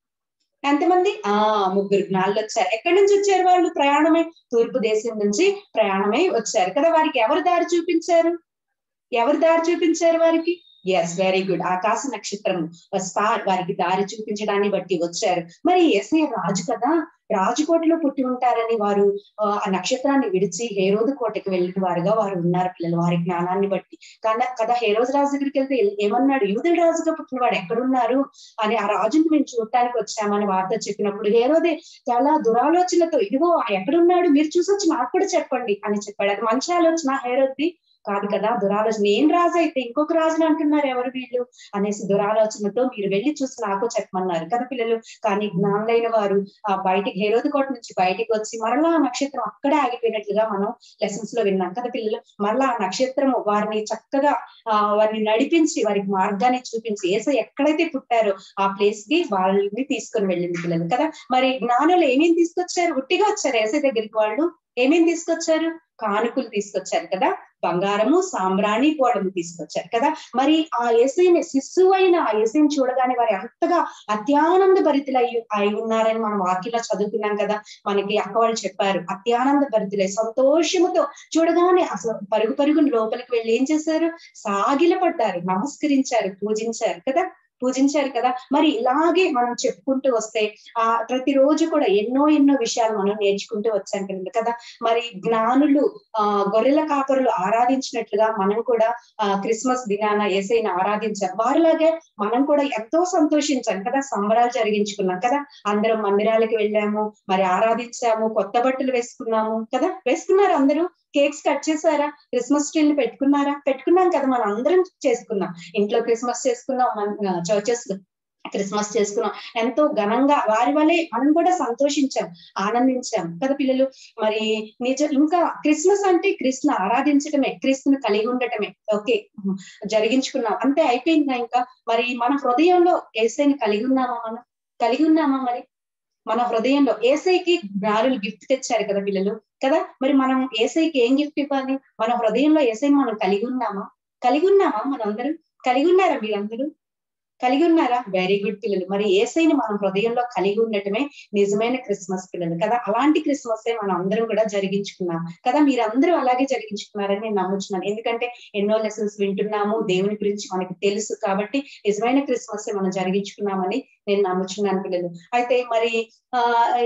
S5: ఎంతమంది ఆ ముగ్గురు జ్ఞానులు వచ్చారు ఎక్కడి నుంచి వచ్చారు వాళ్ళు ప్రయాణమై తూర్పు దేశం నుంచి ప్రయాణమై వచ్చారు కదా వారికి ఎవరు దారి చూపించారు ఎవరు దారి చూపించారు వారికి ఎస్ వెరీ గుడ్ ఆకాశ నక్షత్రం స్టార్ వారికి దారి చూపించడాన్ని బట్టి వచ్చారు మరి ఎస్ఐ రాజు కదా రాజుకోటలో పుట్టి ఉంటారని వారు ఆ ఆ నక్షత్రాన్ని విడిచి హేరోదు కోటకి వెళ్ళిన వారుగా వారు ఉన్నారు పిల్లలు వారి జ్ఞానాన్ని బట్టి కానీ కదా హేరోజు రాజు దగ్గరికి వెళ్తే ఏమన్నాడు యూదుల రాజుగా పుట్టిన వాడు ఎక్కడున్నారు అని ఆ రాజుని మేము చూడటానికి వచ్చామని వార్త చెప్పినప్పుడు హేరోదే చాలా దురాలోచనతో ఇదిగో ఎక్కడున్నాడు మీరు చూసొచ్చి నాకు కూడా చెప్పండి అని చెప్పాడు అది మంచి ఆలోచన హేరోద్ది కాదు కదా దురాలోచన నేను రాజు అయితే ఇంకొక రాజుని అంటున్నారు ఎవరు వీళ్ళు అనేసి దురాలోచనతో మీరు వెళ్ళి చూసి నాకు చెప్పమన్నారు కదా పిల్లలు కానీ జ్ఞానులైన వారు ఆ బయటికి హేరోదు కోట నుంచి బయటికి వచ్చి మరలా ఆ నక్షత్రం అక్కడే ఆగిపోయినట్లుగా మనం లెసన్స్ లో విన్నాం కదా పిల్లలు మరలా ఆ నక్షత్రము వారిని చక్కగా ఆ వారిని నడిపించి వారికి మార్గాన్ని చూపించి ఏస ఎక్కడైతే పుట్టారో ఆ ప్లేస్ కి వాళ్ళని తీసుకొని వెళ్ళింది పిల్లలు కదా మరి జ్ఞానులు ఏమేమి తీసుకొచ్చారు ఉట్టిగా వచ్చారు ఏసై దగ్గరికి వాళ్ళు ఏమేమి తీసుకొచ్చారు కానుకలు తీసుకొచ్చారు కదా బంగారము సాంబ్రాణి పోవడం తీసుకొచ్చారు కదా మరి ఆ ఏసైని శిశువు అయిన ఆ ఏసైని చూడగానే వారి అంతగా అత్యానంద భరితులై అయి ఉన్నారని మనం వాక్యలో చదువుకున్నాం కదా మనకి అక్క వాళ్ళు చెప్పారు అత్యానంద భరితులై సంతోషముతో చూడగానే అసలు పరుగు పరుగుని లోపలికి వెళ్ళి ఏం చేశారు సాగిల పడ్డారు నమస్కరించారు పూజించారు కదా పూజించారు కదా మరి ఇలాగే మనం చెప్పుకుంటూ వస్తే ఆ ప్రతిరోజు కూడా ఎన్నో ఎన్నో విషయాలు మనం నేర్చుకుంటూ వచ్చాం కదా కదా మరి జ్ఞానులు ఆ గొర్రెల కాపరులు ఆరాధించినట్లుగా మనం కూడా ఆ క్రిస్మస్ దినాన ఏసైని ఆరాధించాం వారిలాగే మనం కూడా ఎంతో సంతోషించాం కదా సంబరాలు జరిగించుకున్నాం కదా అందరం మందిరాలకు వెళ్ళాము మరి ఆరాధించాము కొత్త బట్టలు వేసుకున్నాము కదా వేసుకున్నారు అందరూ కేక్స్ కట్ చేశారా క్రిస్మస్ ట్రీని పెట్టుకున్నారా పెట్టుకున్నాం కదా మనం అందరం చేసుకున్నాం ఇంట్లో క్రిస్మస్ చేసుకున్నాం మన చర్చెస్ క్రిస్మస్ చేసుకున్నాం ఎంతో ఘనంగా వారి వల్లే మనం కూడా సంతోషించాం ఆనందించాం కదా పిల్లలు మరి నిజ ఇంకా క్రిస్మస్ అంటే క్రీస్తుని ఆరాధించటమే క్రీస్తుని కలిగి ఉండటమే ఓకే జరిగించుకున్నాం అంతే అయిపోయిందా ఇంకా మరి మన హృదయంలో ఏసైని కలిగి ఉన్నామా మనం కలిగి ఉన్నామా మరి మన హృదయంలో ఏసైకి జ్ఞానులు గిఫ్ట్ తెచ్చారు కదా పిల్లలు కదా మరి మనం ఏసైకి ఏం గిఫ్ట్ ఇవ్వాలి మన హృదయంలో ఏసైని మనం కలిగి ఉన్నామా కలిగి ఉన్నామా మనందరం కలిగి ఉన్నారా మీరందరూ కలిగి ఉన్నారా వెరీ గుడ్ పిల్లలు మరి ఏసైని మనం హృదయంలో కలిగి ఉండటమే నిజమైన క్రిస్మస్ పిల్లలు కదా అలాంటి క్రిస్మస్ మనం అందరం కూడా జరిగించుకున్నాం కదా మీరందరూ అలాగే జరిగించుకున్నారని నేను నమ్ముచున్నాను ఎందుకంటే ఎన్నో లెసన్స్ వింటున్నాము దేవుని గురించి మనకి తెలుసు కాబట్టి నిజమైన క్రిస్మస్ మనం జరిగించుకున్నామని నేను నమ్ముచున్నాను పిల్లలు అయితే మరి ఆ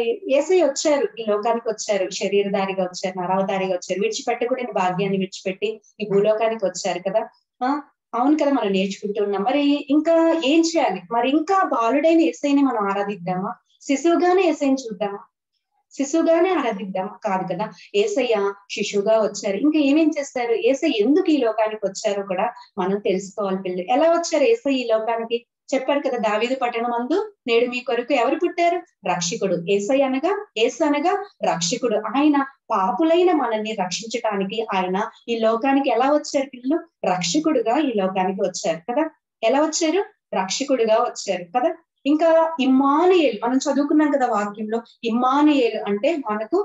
S5: ఏసై వచ్చారు ఈ లోకానికి వచ్చారు శరీరధారిగా వచ్చారు నరవధారిగా వచ్చారు విడిచిపెట్టకూడని భాగ్యాన్ని విడిచిపెట్టి ఈ భూలోకానికి వచ్చారు కదా ఆ అవును కదా మనం నేర్చుకుంటూ ఉన్నాం మరి ఇంకా ఏం చేయాలి మరి ఇంకా బాలుడైన ఎస్ఐని మనం ఆరాధిద్దామా శిశువుగానే ఎస్ఐని చూద్దామా శిశువుగానే ఆరాధిద్దామా కాదు కదా ఏసయ్య శిశువుగా వచ్చారు ఇంకా ఏమేం చేస్తారు ఏసై ఎందుకు ఈ లోకానికి వచ్చారో కూడా మనం తెలుసుకోవాలి పిల్లలు ఎలా వచ్చారు ఏసై ఈ లోకానికి చెప్పాడు కదా దావీదు పట్టణం మందు నేడు మీ కొరకు ఎవరు పుట్టారు రక్షకుడు ఏసై అనగా ఏసు అనగా రక్షకుడు ఆయన పాపులైన మనల్ని రక్షించటానికి ఆయన ఈ లోకానికి ఎలా వచ్చారు పిల్లలు రక్షకుడుగా ఈ లోకానికి వచ్చారు కదా ఎలా వచ్చారు రక్షకుడుగా వచ్చారు కదా ఇంకా ఇమ్మానుయేలు మనం చదువుకున్నాం కదా వాక్యంలో ఇమ్మానుయేలు అంటే మనకు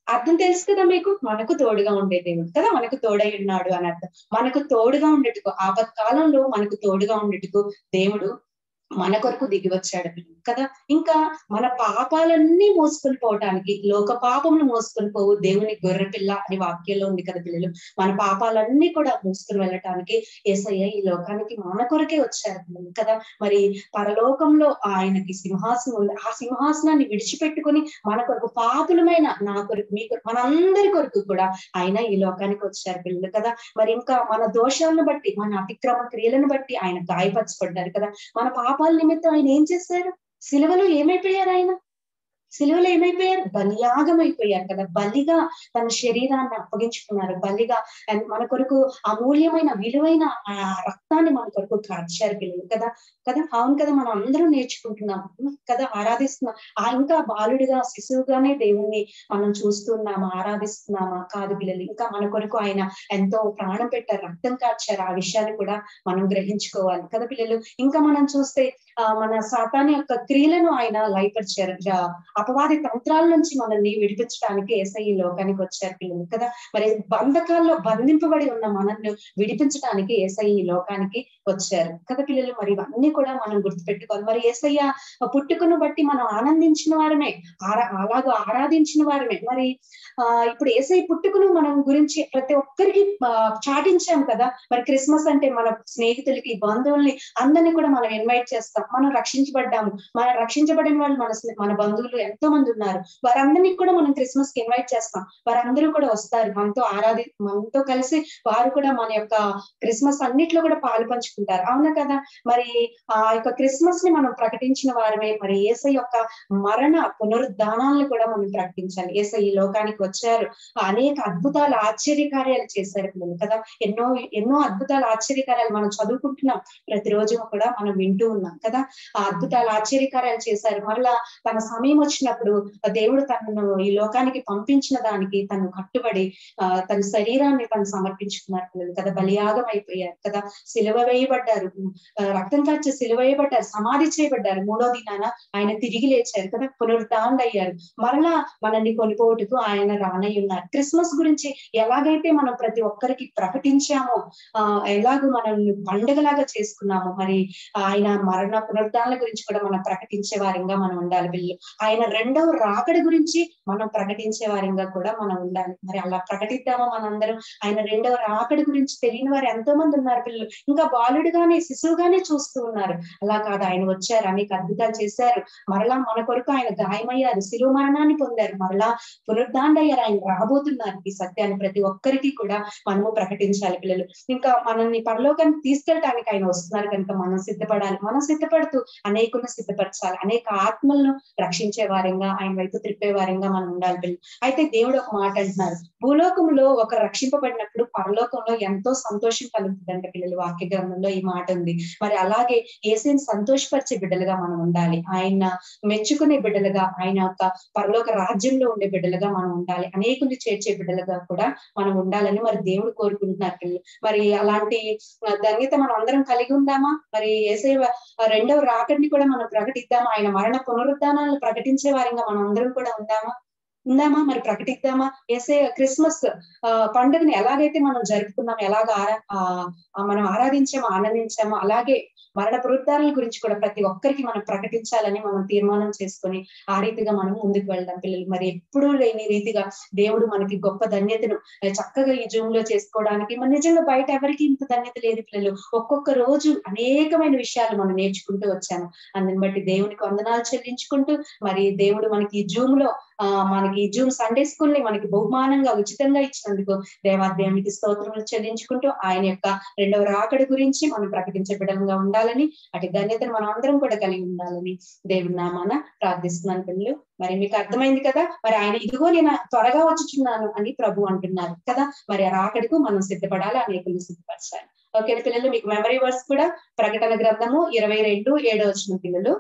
S5: అర్థం తెలుసు కదా మీకు మనకు తోడుగా ఉండే దేవుడు కదా మనకు తోడై ఉన్నాడు అని అర్థం మనకు తోడుగా ఉండేటుకు ఆపత్కాలంలో మనకు తోడుగా ఉండేటుకు దేవుడు మన కొరకు దిగి వచ్చాడు కదా ఇంకా మన పాపాలన్నీ మోసుకొని పోవటానికి లోక పాపములు మోసుకొని పోవు దేవుని గొర్రె పిల్ల అని వాక్యంలో ఉంది కదా పిల్లలు మన పాపాలన్నీ కూడా మోసుకొని వెళ్ళటానికి ఏసయ్య ఈ లోకానికి మన కొరకే వచ్చారు పిల్లలు కదా మరి పరలోకంలో ఆయనకి సింహాసనం ఉంది ఆ సింహాసనాన్ని విడిచిపెట్టుకొని మన కొరకు పాపులమైన నా కొరకు మీ కొరకు మనందరి కొరకు కూడా ఆయన ఈ లోకానికి వచ్చారు పిల్లలు కదా మరి ఇంకా మన దోషాలను బట్టి మన అతిక్రమ క్రియలను బట్టి ఆయన గాయపరచబడ్డారు కదా మన పాపాల నిమిత్తం ఆయన ఏం చేశారు సిలువలో ఏమైపోయారు ఆయన సిలువలో ఏమైపోయారు బలియాగం అయిపోయారు కదా బలిగా తన శరీరాన్ని అప్పగించుకున్నారు బలిగా and మన కొరకు అమూల్యమైన విలువైన ఆ రక్తాన్ని మన కొరకు కార్చారు పిల్లలు కదా కదా అవును కదా మనం అందరం నేర్చుకుంటున్నాం ఉం, కదా ఆరాధిస్తున్నాం ఆ ఇంకా బాలుడిగా శిశువుగానే దేవుణ్ణి మనం చూస్తున్నామా ఆరాధిస్తున్నామా కాదు పిల్లలు ఇంకా మన కొరకు ఆయన ఎంతో ప్రాణం పెట్టారు రక్తం కార్చారు ఆ విషయాన్ని కూడా మనం గ్రహించుకోవాలి కదా పిల్లలు ఇంకా మనం చూస్తే ఆ మన సాతాని యొక్క క్రియలను ఆయన లయపరిచారు జా- అపవాది తంత్రాల నుంచి మనల్ని విడిపించడానికి ఏసై ఈ లోకానికి వచ్చారు పిల్లలు కదా మరి బంధకాల్లో బంధింపబడి ఉన్న మనల్ని విడిపించడానికి ఏసై ఈ లోకానికి వచ్చారు కదా పిల్లలు మరి ఇవన్నీ కూడా మనం గుర్తుపెట్టుకోవాలి మరి ఏసయ్య పుట్టుకను బట్టి మనం ఆనందించిన వారమే ఆరా అలాగూ ఆరాధించిన వారమే మరి ఆ ఇప్పుడు ఏసై పుట్టుకను మనం గురించి ప్రతి ఒక్కరికి ఆ, చాటించాం కదా మరి క్రిస్మస్ అంటే మన స్నేహితులకి బంధువుల్ని అందరినీ కూడా మనం ఇన్వైట్ చేస్తాం మనం రక్షించబడ్డాము మన రక్షించబడిన వాళ్ళు మన స్నే- మన బంధువులు ఎంతో మంది ఉన్నారు వారందరినీ కూడా మనం క్రిస్మస్ కి ఇన్వైట్ చేస్తాం వారందరూ కూడా వస్తారు మనతో ఆరాధి మనతో కలిసి వారు కూడా మన యొక్క క్రిస్మస్ అన్నిట్లో కూడా పాలు పంచుకుంటారు అవునా కదా మరి ఆ యొక్క క్రిస్మస్ ని మనం ప్రకటించిన వారమే మరి ఏసై యొక్క మరణ పునరుద్ధానాలను కూడా మనం ప్రకటించాలి ఏసై ఈ లోకానికి వచ్చారు అనేక అద్భుతాలు ఆశ్చర్య కార్యాలు చేశారు పిల్లలు కదా ఎన్నో ఎన్నో అద్భుతాలు ఆశ్చర్య కార్యాలు మనం చదువుకుంటున్నాం ప్రతిరోజు కూడా మనం వింటూ ఉన్నాం కదా ఆ అద్భుతాలు ఆశ్చర్య కార్యాలు చేశారు మరలా తన సమయం వచ్చినప్పుడు ఆ దేవుడు తనను ఈ లోకానికి పంపించిన దానికి తను కట్టుబడి ఆ తన శరీరాన్ని తను సమర్పించుకున్నారు పిల్లలు కదా బలియాగం అయిపోయారు కదా సిలువ వేయబడ్డారు ఆ, రక్తం కార్చి సిలువ వేయబడ్డారు సమాధి చేయబడ్డారు మూడో దినాన ఆయన తిరిగి లేచారు కదా పునరుద్ధాండ అయ్యారు మరలా మనల్ని కొనిపోటుకు ఆయన రానై ఉన్నారు క్రిస్మస్ గురించి ఎలాగైతే మనం ప్రతి ఒక్కరికి ప్రకటించామో ఆ ఎలాగో మనల్ని పండుగలాగా చేసుకున్నామో మరి ఆయన మరణ పునరుద్ధానాల గురించి కూడా మనం ప్రకటించే వారంగా మనం ఉండాలి పిల్లలు ఆయన రెండవ రాకడి గురించి మనం ప్రకటించే వారంగా కూడా మనం ఉండాలి మరి అలా ప్రకటిద్దామా మనందరం ఆయన రెండవ రాకడి గురించి తెలియని వారు ఎంతో మంది ఉన్నారు పిల్లలు ఇంకా బాలుడుగానే శిశువుగానే చూస్తూ ఉన్నారు అలా కాదు ఆయన వచ్చారు అనేక అద్భుతాలు చేశారు మరలా మన కొరకు ఆయన గాయమయ్యారు శిలువ మరణాన్ని పొందారు మరలా పునరుద్ధాండయ్యారు ఆయన రాబోతున్నారు ఈ సత్యాన్ని ప్రతి ఒక్కరికి కూడా మనము ప్రకటించాలి పిల్లలు ఇంకా మనల్ని పరలోకానికి తీసుకెళ్ళటానికి ఆయన వస్తున్నారు కనుక మనం సిద్ధపడాలి మనం సిద్ధపడుతూ అనేకులను సిద్ధపరచాలి అనేక ఆత్మలను రక్షించే వారంగా ఆయన వైపు త్రిప్పే వారంగా మనం ఉండాలి పిల్లలు అయితే దేవుడు ఒక మాట అంటున్నారు భూలోకంలో ఒక రక్షింపబడినప్పుడు పరలోకంలో ఎంతో సంతోషం కలుగుతుందంట పిల్లలు వాక్య గ్రంథంలో ఈ మాట ఉంది మరి అలాగే ఏసైని సంతోషపరిచే బిడ్డలుగా మనం ఉండాలి ఆయన మెచ్చుకునే బిడ్డలుగా ఆయన యొక్క పరలోక రాజ్యంలో ఉండే బిడ్డలుగా మనం ఉండాలి అనేకుల్ని చేర్చే బిడ్డలుగా కూడా మనం ఉండాలని మరి దేవుడు కోరుకుంటున్నారు పిల్లలు మరి అలాంటి ఆ, ధన్యత మనం అందరం కలిగి ఉందామా మరి ఏసై రెండవ రాకడిని కూడా మనం ప్రకటిద్దామా ఆయన మరణ పునరుద్ధానాలను ప్రకటించే వారంగా మనం అందరం కూడా ఉందామా ఉందామా మరి ప్రకటిద్దామా ఏసే క్రిస్మస్ ఆ పండుగని ఎలాగైతే మనం జరుపుకున్నాం ఎలాగ ఆరా ఆ, ఆ, మనం ఆరాధించామో ఆనందించామో అలాగే మరణ పునరుద్ధానాల గురించి కూడా ప్రతి ఒక్కరికి మనం ప్రకటించాలని మనం తీర్మానం చేసుకొని ఆ రీతిగా మనం ముందుకు వెళ్దాం పిల్లలు మరి ఎప్పుడూ లేని రీతిగా దేవుడు మనకి గొప్ప ధన్యతను ఆ, చక్కగా ఈ జూమ్ లో చేసుకోవడానికి మరి నిజంగా బయట ఎవరికి ఇంత ధన్యత లేదు పిల్లలు ఒక్కొక్క రోజు అనేకమైన విషయాలు మనం నేర్చుకుంటూ వచ్చాము అందుని బట్టి దేవునికి వందనాలు చెల్లించుకుంటూ మరి దేవుడు మనకి ఈ జూమ్ లో ఆ మనకి జూమ్ సండే స్కూల్ ని మనకి బహుమానంగా ఉచితంగా ఇచ్చినందుకు దేవాదేవునికి స్తోత్రములు చెల్లించుకుంటూ ఆయన యొక్క రెండవ రాకడి గురించి మనం ప్రకటించే బిడ్డలుగా ఉండాలని అటు ధన్యతను మనం అందరం కూడా కలిగి ఉండాలని దేవుడి నామాన ప్రార్థిస్తున్నాను పిల్లలు మరి మీకు అర్థమైంది కదా మరి ఆయన ఇదిగో నేను త్వరగా వచ్చుచున్నాను అని ప్రభు అంటున్నారు కదా మరి ఆ రాకడికు మనం సిద్ధపడాలి అనేకులు సిద్ధపరచాలి ఓకే పిల్లలు మీకు మెమరీ వర్డ్స్ కూడా ప్రకటన గ్రంథము ఇరవై రెండు ఏడో వచ్చిన పిల్లలు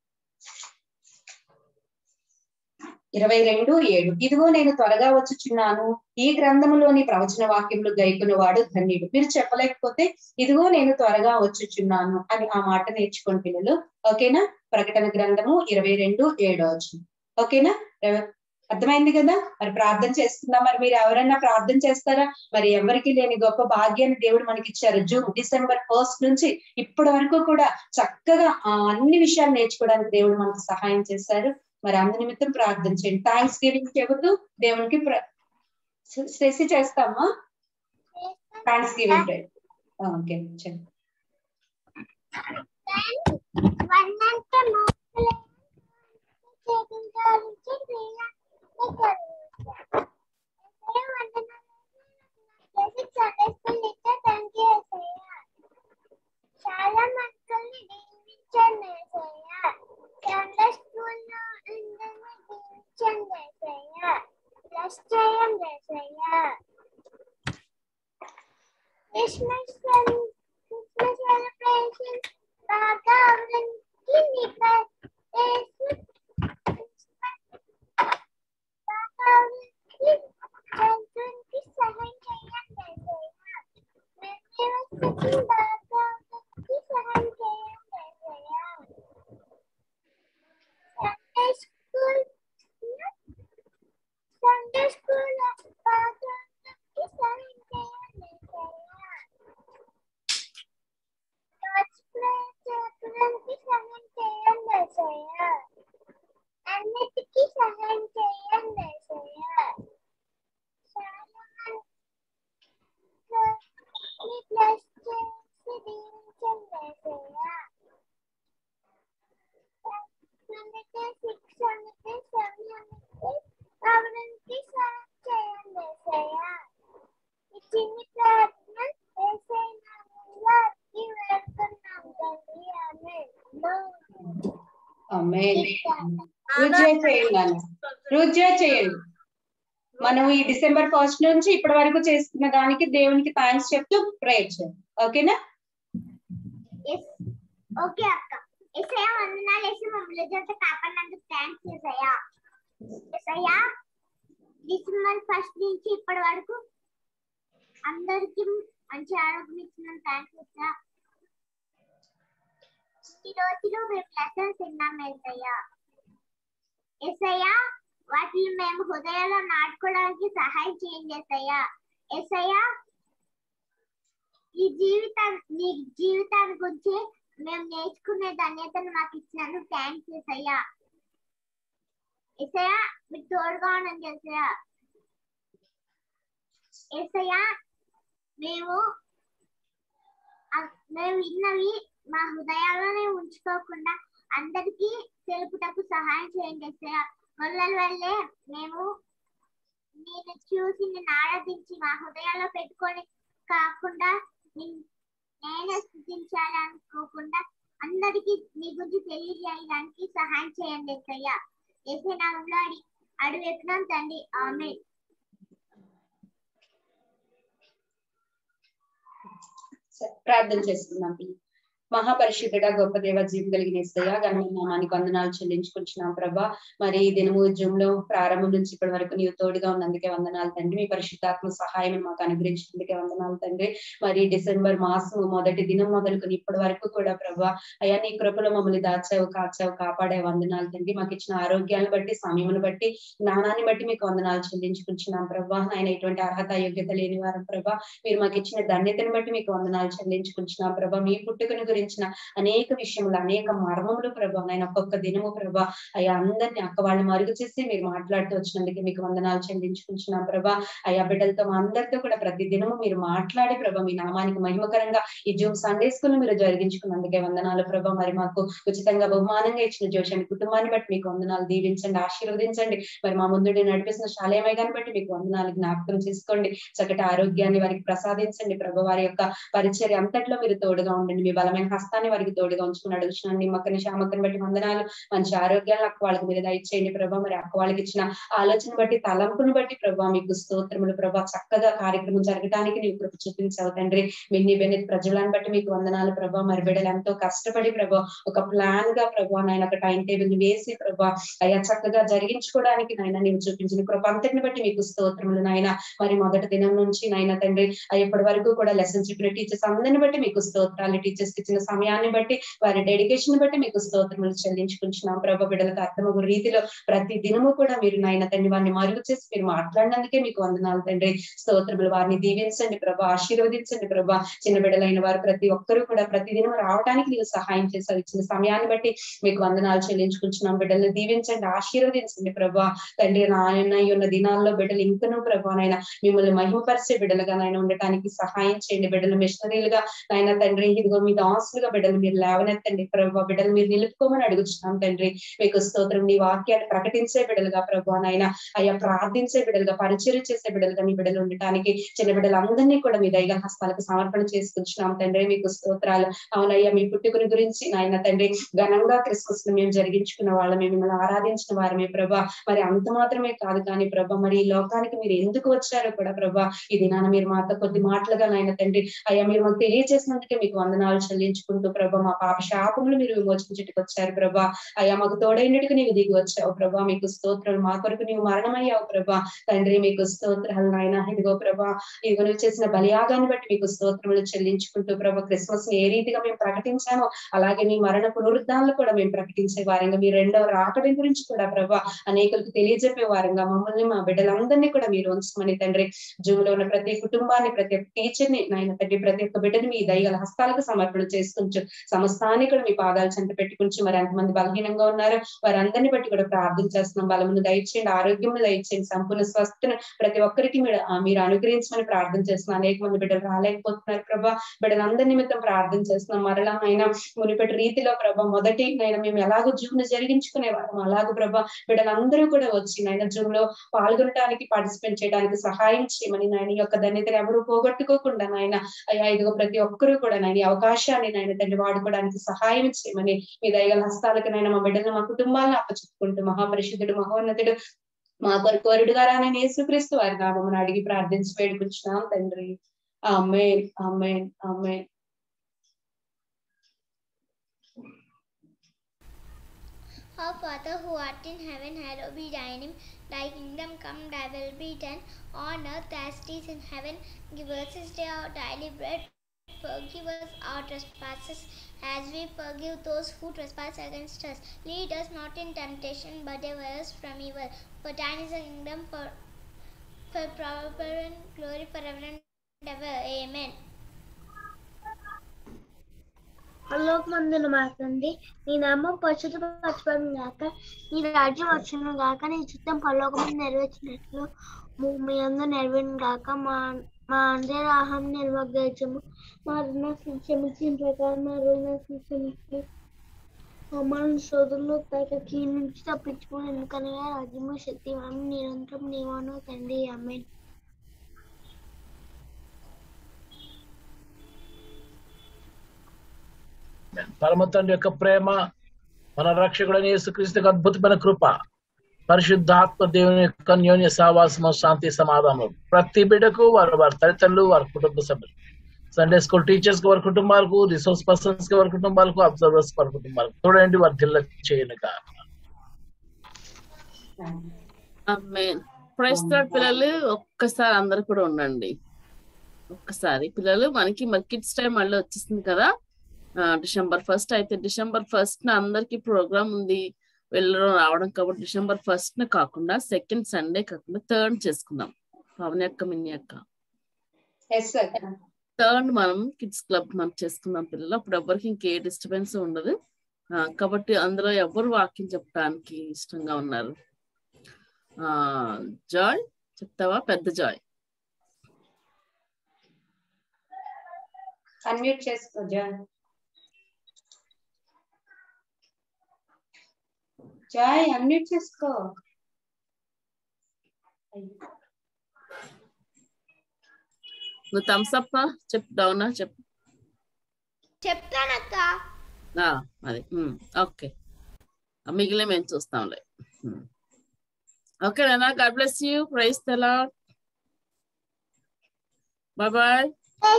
S5: ఇరవై రెండు ఏడు ఇదిగో నేను త్వరగా వచ్చుచున్నాను ఈ గ్రంథములోని ప్రవచన వాక్యములు గైకున్న వాడు ధన్యుడు మీరు చెప్పలేకపోతే ఇదిగో నేను త్వరగా వచ్చుచున్నాను అని ఆ మాట నేర్చుకోండి పిల్లలు ఓకేనా ప్రకటన గ్రంథము ఇరవై రెండు ఏడో వచ్చిన ఓకేనా అర్థమైంది కదా మరి ప్రార్థన చేస్తుందా మరి మీరు ఎవరైనా ప్రార్థన చేస్తారా మరి ఎవరికి లేని గొప్ప భాగ్యాన్ని దేవుడు మనకి ఇచ్చారు జూన్ డిసెంబర్ ఫస్ట్ నుంచి ఇప్పటి వరకు కూడా చక్కగా ఆ అన్ని విషయాలు నేర్చుకోవడానికి దేవుడు మనకు సహాయం చేశారు మరి అందు నిమిత్తం ప్రార్థన చేయండి థ్యాంక్స్ గివింగ్ చెబుతూ దేవునికి స్ట్రెస్ చేస్తామా థ్యాంక్స్ గివింగ్ ఓకే చెప్పండి
S2: వన్నంత మోసలే చేతించాలించి ప్రియ చాలా మక్కల్ని దీవించండి ఏసయ్య సండే స్కూల్లో అందరినీ దీవించండి ఏసయ్య బ్లెస్ చేయండి ఏసయ్య క్రిస్మస్ క్రిస్మస్ సెలబ్రేషన్ బాగా అవడానికి నీకు యేసు బాగా అవడానికి జంతువునికి సహాయం చేయండి ఏసయ్య మెమరీ బాగా అవడానికి సహాయం చేయండి ఏసయ్య సండే స్కూల్ సండే స్కూల్ బాగా అవడానికి సహాయం చేయండి ఏసయ్య చెప్పడానికి సహాయం చేయండి ఏసయ్య అన్నిటికీ సహాయం చేయండి ఏసయ్య చాలా మంది ప్లస్ చేసి దీవించండి ఏసయ్య అందుకే సిక్స్ అందుకే సెవెన్ అందుకే అవడానికి సహాయం చేయండి ఏసయ్య ఈ చిన్ని ప్రార్థన ఏసయ్య నామంలో అడిగి వేడుకున్నాం తండ్రి ఆమేన్
S5: ఆమేన్ రుజువే చేయండి నాన్న రుజువే చేయండి మనం ఈ డిసెంబర్ ఫస్ట్ నుంచి ఇప్పటి వరకు చేస్తున్న దానికి దేవునికి థ్యాంక్స్ చెప్తూ ప్రేయర్ చేయండి ఓకేనా
S2: ఎస్ ఓకే అక్క ఎస్ఐయా వందనాలు వేసి మమ్మల్ని జంట కాపాడినందుకు థ్యాంక్స్ ఎస్ఐయా ఎస్ఐయా డిసెంబర్ ఫస్ట్ నుంచి ఇప్పటి వరకు అందరికి మంచి ఆరోగ్యం ఇచ్చిన థ్యాంక్స్ ఎస్ఐయా ఈ రోజులు మేము లెసన్స్ విన్నాం ఎస్ఐయా ఎస్ఐయా వాటిని మేము హృదయంలో నాటుకోవడానికి సహాయం చేయండి ఎస్ఐయా ఎస్ఐయా ఈ జీవితాన్ని నీ జీవితాన్ని గురించి మేము నేర్చుకునే ధన్యతను మాకు ఇచ్చినందుకు థ్యాంక్స్ ఎసయ్యా ఎసయ్యా మీకు తోడుగా ఉండండి ఎసయ్యా ఎసయ్యా మేము అ- మేము విన్నవి మా హృదయాల్లోనే ఉంచుకోకుండా అందరికీ తెలుపుటకు సహాయం చేయండి ఎసయ్యా మొదల వల్లే మేము నేను చూసి నేను ఆరాధించి మా హృదయాల్లో పెట్టుకొని కాకుండా నిన్- నేనే స్థుతించాలి అనుకోకుండా అందరికి నీ గురించి తెలియజేయడానికి సహాయం చేయండి ఎస్ఐయ ఎస్ఐ నామంలో అడి అడుగు ఎత్తున్నాం తండ్రి ఆమె
S5: సరే, ప్రార్థన చేసుకుందాం మహాపరిశుద్ధుడ గొప్ప దేవ జీవం కలిగిన ఇస్తయా గణమైన నామానికి వందనాలు చెల్లించుకుంటున్నాం ప్రభా మరి ఈ దినము జూమ్ లో ప్రారంభం నుంచి ఇప్పటి వరకు నీవు తోడుగా ఉన్నందుకే వందనాలు తండ్రి మీ పరిశుద్ధాత్మ సహాయం మాకు అనుగ్రహించినందుకే వందనాలు తండ్రి మరి డిసెంబర్ మాసం మొదటి దినం మొదలుకొని ఇప్పటి వరకు కూడా ప్రభా అయ్యా నీ కృపలో మమ్మల్ని దాచావు కాచావు కాపాడే వందనాలు తండ్రి మాకు ఇచ్చిన ఆరోగ్యాన్ని బట్టి సమయమును బట్టి జ్ఞానాన్ని బట్టి మీకు వందనాలు చెల్లించుకుంటున్నాం ప్రభా ఆయన ఎటువంటి అర్హత యోగ్యత లేని వారు ప్రభా మీరు మాకు ఇచ్చిన ధన్యతను బట్టి మీకు వందనాలు చెల్లించుకుంటున్నాం ప్రభా మీ పుట్టుకను గురించిన అనేక విషయములు అనేక మర్మములు ప్రభా ఆయన ఒక్కొక్క దినము ప్రభా అయ్యా అందరిని అక్క వాళ్ళని మరుగు చేసి మీరు మాట్లాడుతూ వచ్చినందుకు మీకు వందనాలు చెల్లించుకుంటున్నాం ప్రభా అయ్యా బిడ్డలతో మా అందరితో కూడా ప్రతి దినము మీరు మాట్లాడి ప్రభా మీ నామానికి మహిమకరంగా ఈ జూమ్ సండే స్కూల్ మీరు జరిగించుకున్నందుకే వందనాలు ప్రభా మరి మాకు ఉచితంగా బహుమానంగా ఇచ్చిన జోషాన్ని కుటుంబాన్ని బట్టి మీకు వందనాలు దీవించండి ఆశీర్వదించండి మరి మా ముందు నడిపిస్తున్న శాలేమయ్యాన్ని బట్టి మీకు వందనాలు జ్ఞాపకం చేసుకోండి చక్కటి ఆరోగ్యాన్ని వారికి ప్రసాదించండి ప్రభు వారి యొక్క పరిచర్య అంతట్లో మీరు తోడుగా ఉండండి మీ బలమైన హస్తాన్ని వారికి తోడుగా ఉంచుకుని అడుగుతున్నాను నిమ్మక్కని శామక్కని బట్టి వందనాలు మంచి ఆరోగ్యాన్ని అక్క వాళ్ళకి మీరు దయచేయండి ప్రభా మరి అక్క వాళ్ళకి ఇచ్చిన ఆలోచన బట్టి తలంపును బట్టి ప్రభా మీకు స్తోత్రములు ప్రభా చక్కగా కార్యక్రమం జరగడానికి నీవు కృప చూపించావు తండ్రి మిన్ని బెనిత్ ప్రజలను బట్టి మీకు వందనాలు ప్రభా మరి బిడ్డలు ఎంతో కష్టపడి ప్రభా ఒక ప్లాన్ గా ప్రభా నాయన ఒక టైం టేబుల్ వేసి ప్రభా అయ్యా చక్కగా జరిగించుకోవడానికి నాయన నీవు చూపించిన కృప అంతటిని బట్టి మీకు స్తోత్రములు నాయన మరి మొదటి దినం నుంచి నాయన తండ్రి ఆ ఇప్పటి వరకు కూడా లెసన్స్ చెప్పిన టీచర్స్ అందరిని బట్టి మీకు స్తోత్రాలు టీచర్స్ కి ఇచ్చిన ఇచ్చిన సమయాన్ని బట్టి వారి డెడికేషన్ బట్టి మీకు స్తోత్రములు చెల్లించుకుంటున్నాం ప్రభ బిడ్డలకు అర్థమగు రీతిలో ప్రతి దినము కూడా మీరు నాయన తండ్రి వారిని మరుగు చేసి మీరు మాట్లాడినందుకే మీకు వందనాలు తండ్రి స్తోత్రములు వారిని దీవించండి ప్రభ ఆశీర్వదించండి ప్రభ చిన్న బిడ్డలైన వారు ప్రతి ఒక్కరూ కూడా ప్రతి దినం రావడానికి నీవు సహాయం చేశారు ఇచ్చిన సమయాన్ని బట్టి మీకు వందనాలు చెల్లించుకుంటున్నాం బిడ్డల్ని దీవించండి ఆశీర్వదించండి ప్రభా తండ్రి నాయన ఈ ఉన్న దినాల్లో బిడ్డలు ఇంకనూ ప్రభా నాయన మిమ్మల్ని మహిమపరిచే బిడ్డలుగా నాయన ఉండటానికి సహాయం చేయండి బిడ్డలు మిషనరీలుగా నాయన తండ్రి ఇదిగో మీ దాసులుగా బిడ్డలు మీరు లేవనెత్తండి ప్రభా బిడ్డలు మీరు నిలుపుకోమని అడుగుతున్నాం తండ్రి మీకు స్తోత్రం నీ వాక్యాన్ని ప్రకటించే బిడ్డలుగా ప్రభా నాయన అయ్యా ప్రార్థించే బిడ్డలుగా పరిచయం చేసే బిడ్డలుగా మీ బిడ్డలు ఉండటానికి చిన్న బిడ్డలందరినీ కూడా మీ దైవ హస్తాలకు సమర్పణ చేసుకుంటున్నాం తండ్రి మీకు స్తోత్రాలు అవునయ్యా మీ పుట్టుకుని గురించి నాయన తండ్రి ఘనంగా క్రిస్మస్ ను మేము జరిగించుకున్న వాళ్ళమే మిమ్మల్ని ఆరాధించిన వారమే ప్రభా మరి అంత మాత్రమే కాదు కానీ ప్రభా మరి ఈ లోకానికి మీరు ఎందుకు వచ్చారో కూడా ప్రభా ఈ దినాన మీరు మాతో కొద్ది మాటలుగా నాయన తండ్రి అయ్యా మీరు మాకు తెలియజేసినందుకే మీకు వందనాలు చెల్లించుకుంటూ ప్రభా మా పాప శాపములు మీరు విమోచించుటకు వచ్చారు ప్రభా అయ్యా మాకు తోడైనట్టుకు నీవు దిగి వచ్చావు ప్రభా మీకు స్తోత్రాలు మా కొరకు నీవు మరణమయ్యావు ప్రభా తండ్రి మీకు స్తోత్రాలు నాయన ఇదిగో ప్రభా ఇదిగో నువ్వు చేసిన బలియాగాన్ని బట్టి మీకు స్తోత్రములు చెల్లించుకుంటూ ప్రభా క్రిస్మస్ ని ఏ రీతిగా మేము ప్రకటించామో అలాగే మీ మరణ పునరుద్ధాలను కూడా మేము ప్రకటించే వారంగా మీ రెండవ రాకడి గురించి కూడా ప్రభా అనేకులకు తెలియజెప్పే వారంగా మమ్మల్ని మా బిడ్డలందరినీ కూడా మీరు ఉంచమని తండ్రి జూమ్ లో ఉన్న ప్రతి కుటుంబాన్ని ప్రతి ఒక్క టీచర్ ని నాయన తండ్రి ప్రతి ఒక్క బిడ్డని మీ దయగల హస్తాలకు సమర్పణ చేసుకుంటూ సమస్తాన్ని కూడా మీ పాదాలు చెంత పెట్టుకుంటూ మరి ఎంతమంది బలహీనంగా ఉన్నారో వారందరిని బట్టి కూడా ప్రార్థన చేస్తున్నాం బలమును దయచేయండి ఆరోగ్యమును దయచేయండి సంపూర్ణ స్వస్థను ప్రతి ఒక్కరికి మీరు ఆ, మీరు అనుగ్రహించమని ప్రార్థన చేస్తున్నాం అనేక మంది బిడ్డలు రాలేకపోతున్నారు ప్రభా బిడ్డలందరి నిమిత్తం ప్రార్థన చేస్తున్నాం మరలా ఆయన మునిపటి రీతిలో ప్రభా మొదటి నైనా మేము ఎలాగో జూమ్ ను జరిగించుకునే వాళ్ళం అలాగో ప్రభా బిడ్డలందరూ కూడా వచ్చి నాయన జూమ్ లో పాల్గొనడానికి పార్టిసిపేట్ చేయడానికి సహాయం చేయమని నాయన ఈ యొక్క ధన్యతను ఎవరు పోగొట్టుకోకుండా నాయన అయ్యా ఇదిగో ప్రతి ఒక్కరూ కూడా నాయన ఈ అవకాశాన్ని నాయన తండ్రి వాడుకోవడానికి సహాయం చేయమని మీ దయగల హస్తాలకు నాయన మా బిడ్డలను మా కుటుంబాలను అప్పచెప్పుకుంటూ మహాపరిశుద్ధుడు మహోన్నతుడు మా కొరకు వరుడుగా రానని యేసుక్రీస్తు వారి నామమును అడిగి ప్రార్థించి వేడుకుంటున్నాం తండ్రి amen amen amen
S2: Our Father who art in heaven, hallowed be thy name. Thy kingdom come, thy will be done on earth as it is in heaven. Give us this day our daily bread. Forgive us our trespasses as we forgive those who trespass against us. Lead us not in temptation, but deliver us from evil. For thine is the kingdom, for, for power and glory forever and ever. Amen.
S6: పరలోకమందున మా తండ్రి నీ నామం పరిశుద్ధపరచబడిన గాక నీ రాజ్యం వచ్చును గాక నీ చిత్తం పరలోకం నెరవేర్చినట్లు భూమి అందు నెరవేరును గాక మా మా అందరి ఆహారం నిర్వహించము మా రుణ క్షమించిన ప్రకారం మా రుణ క్షమించి మమ్మల్ని శోధనలో తగ్గ కీ నుంచి తప్పించుకుని ఎందుకనగా రాజ్యము శక్తి మనం నిరంతరం నీవాను తండ్రి అమ్మాయి
S7: పరమ తండ్రి యొక్క ప్రేమ మన రక్షకుడైన యేసుక్రీస్తు అద్భుతమైన కృప పరిశుద్ధాత్మ దేవుని యొక్క అన్యోన్య సహవాసము శాంతి సమాధానం ప్రతి బిడ్డకు వారి వారి తల్లిదండ్రులు వారి కుటుంబ సభ్యులు సండే స్కూల్ టీచర్స్ కి వారి కుటుంబాలకు రిసోర్స్ పర్సన్స్ కి వారి కుటుంబాలకు అబ్జర్వర్స్ వారి కుటుంబాలకు చూడండి వారి జిల్లా చేయను కాక
S1: ఆమేన్ ప్రైస్ లార్డ్ పిల్లలు ఒక్కసారి అందరు కూడా ఉండండి ఒక్కసారి పిల్లలు మనకి మరి కిడ్స్ టైం మళ్ళీ వచ్చేసింది కదా ఆ, డిసెంబర్ ఫస్ట్ అయితే డిసెంబర్ ఫస్ట్ న అందరికి ప్రోగ్రామ్ ఉంది వెళ్ళడం రావడం కాబట్టి డిసెంబర్ ఫస్ట్ న కాకుండా సెకండ్ సండే కాకుండా థర్డ్ చేసుకుందాం పవన్ యొక్క మిన్ని యొక్క
S5: ఎస్ సార్
S1: థర్డ్ మనం కిడ్స్ క్లబ్ మనం చేసుకుందాం పిల్లలు అప్పుడు ఎవరికి ఇంకే డిస్టర్బెన్స్ ఉండదు ఆ, కాబట్టి అందులో ఎవరు వాక్యం చెప్పడానికి ఇష్టంగా ఉన్నారు ఆ జాయ్ చెప్తావా పెద్ద జాయ్
S5: అన్మ్యూట్ చేసుకో జాయ్ జాయ్ అన్మ్యూట్ చేసుకో
S1: నువ్వు థమ్స్ అప్ చెప్పు డౌనా చెప్పు
S2: చెప్తానక్క
S1: ఆ, అది ఓకే మిగిలిన మేము చూస్తాంలే ఓకే నాన్న గాడ్ బ్లెస్ యూ ప్రైస్ తెలా బాయ్ బాయ్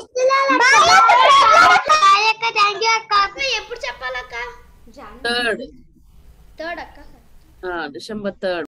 S2: థ్యాంక్ యూ అక్క అక్క ఎప్పుడు చెప్పాలక్క
S1: థర్డ్
S2: థర్డ్ అక్క
S1: డిసెంబర్ థర్డ్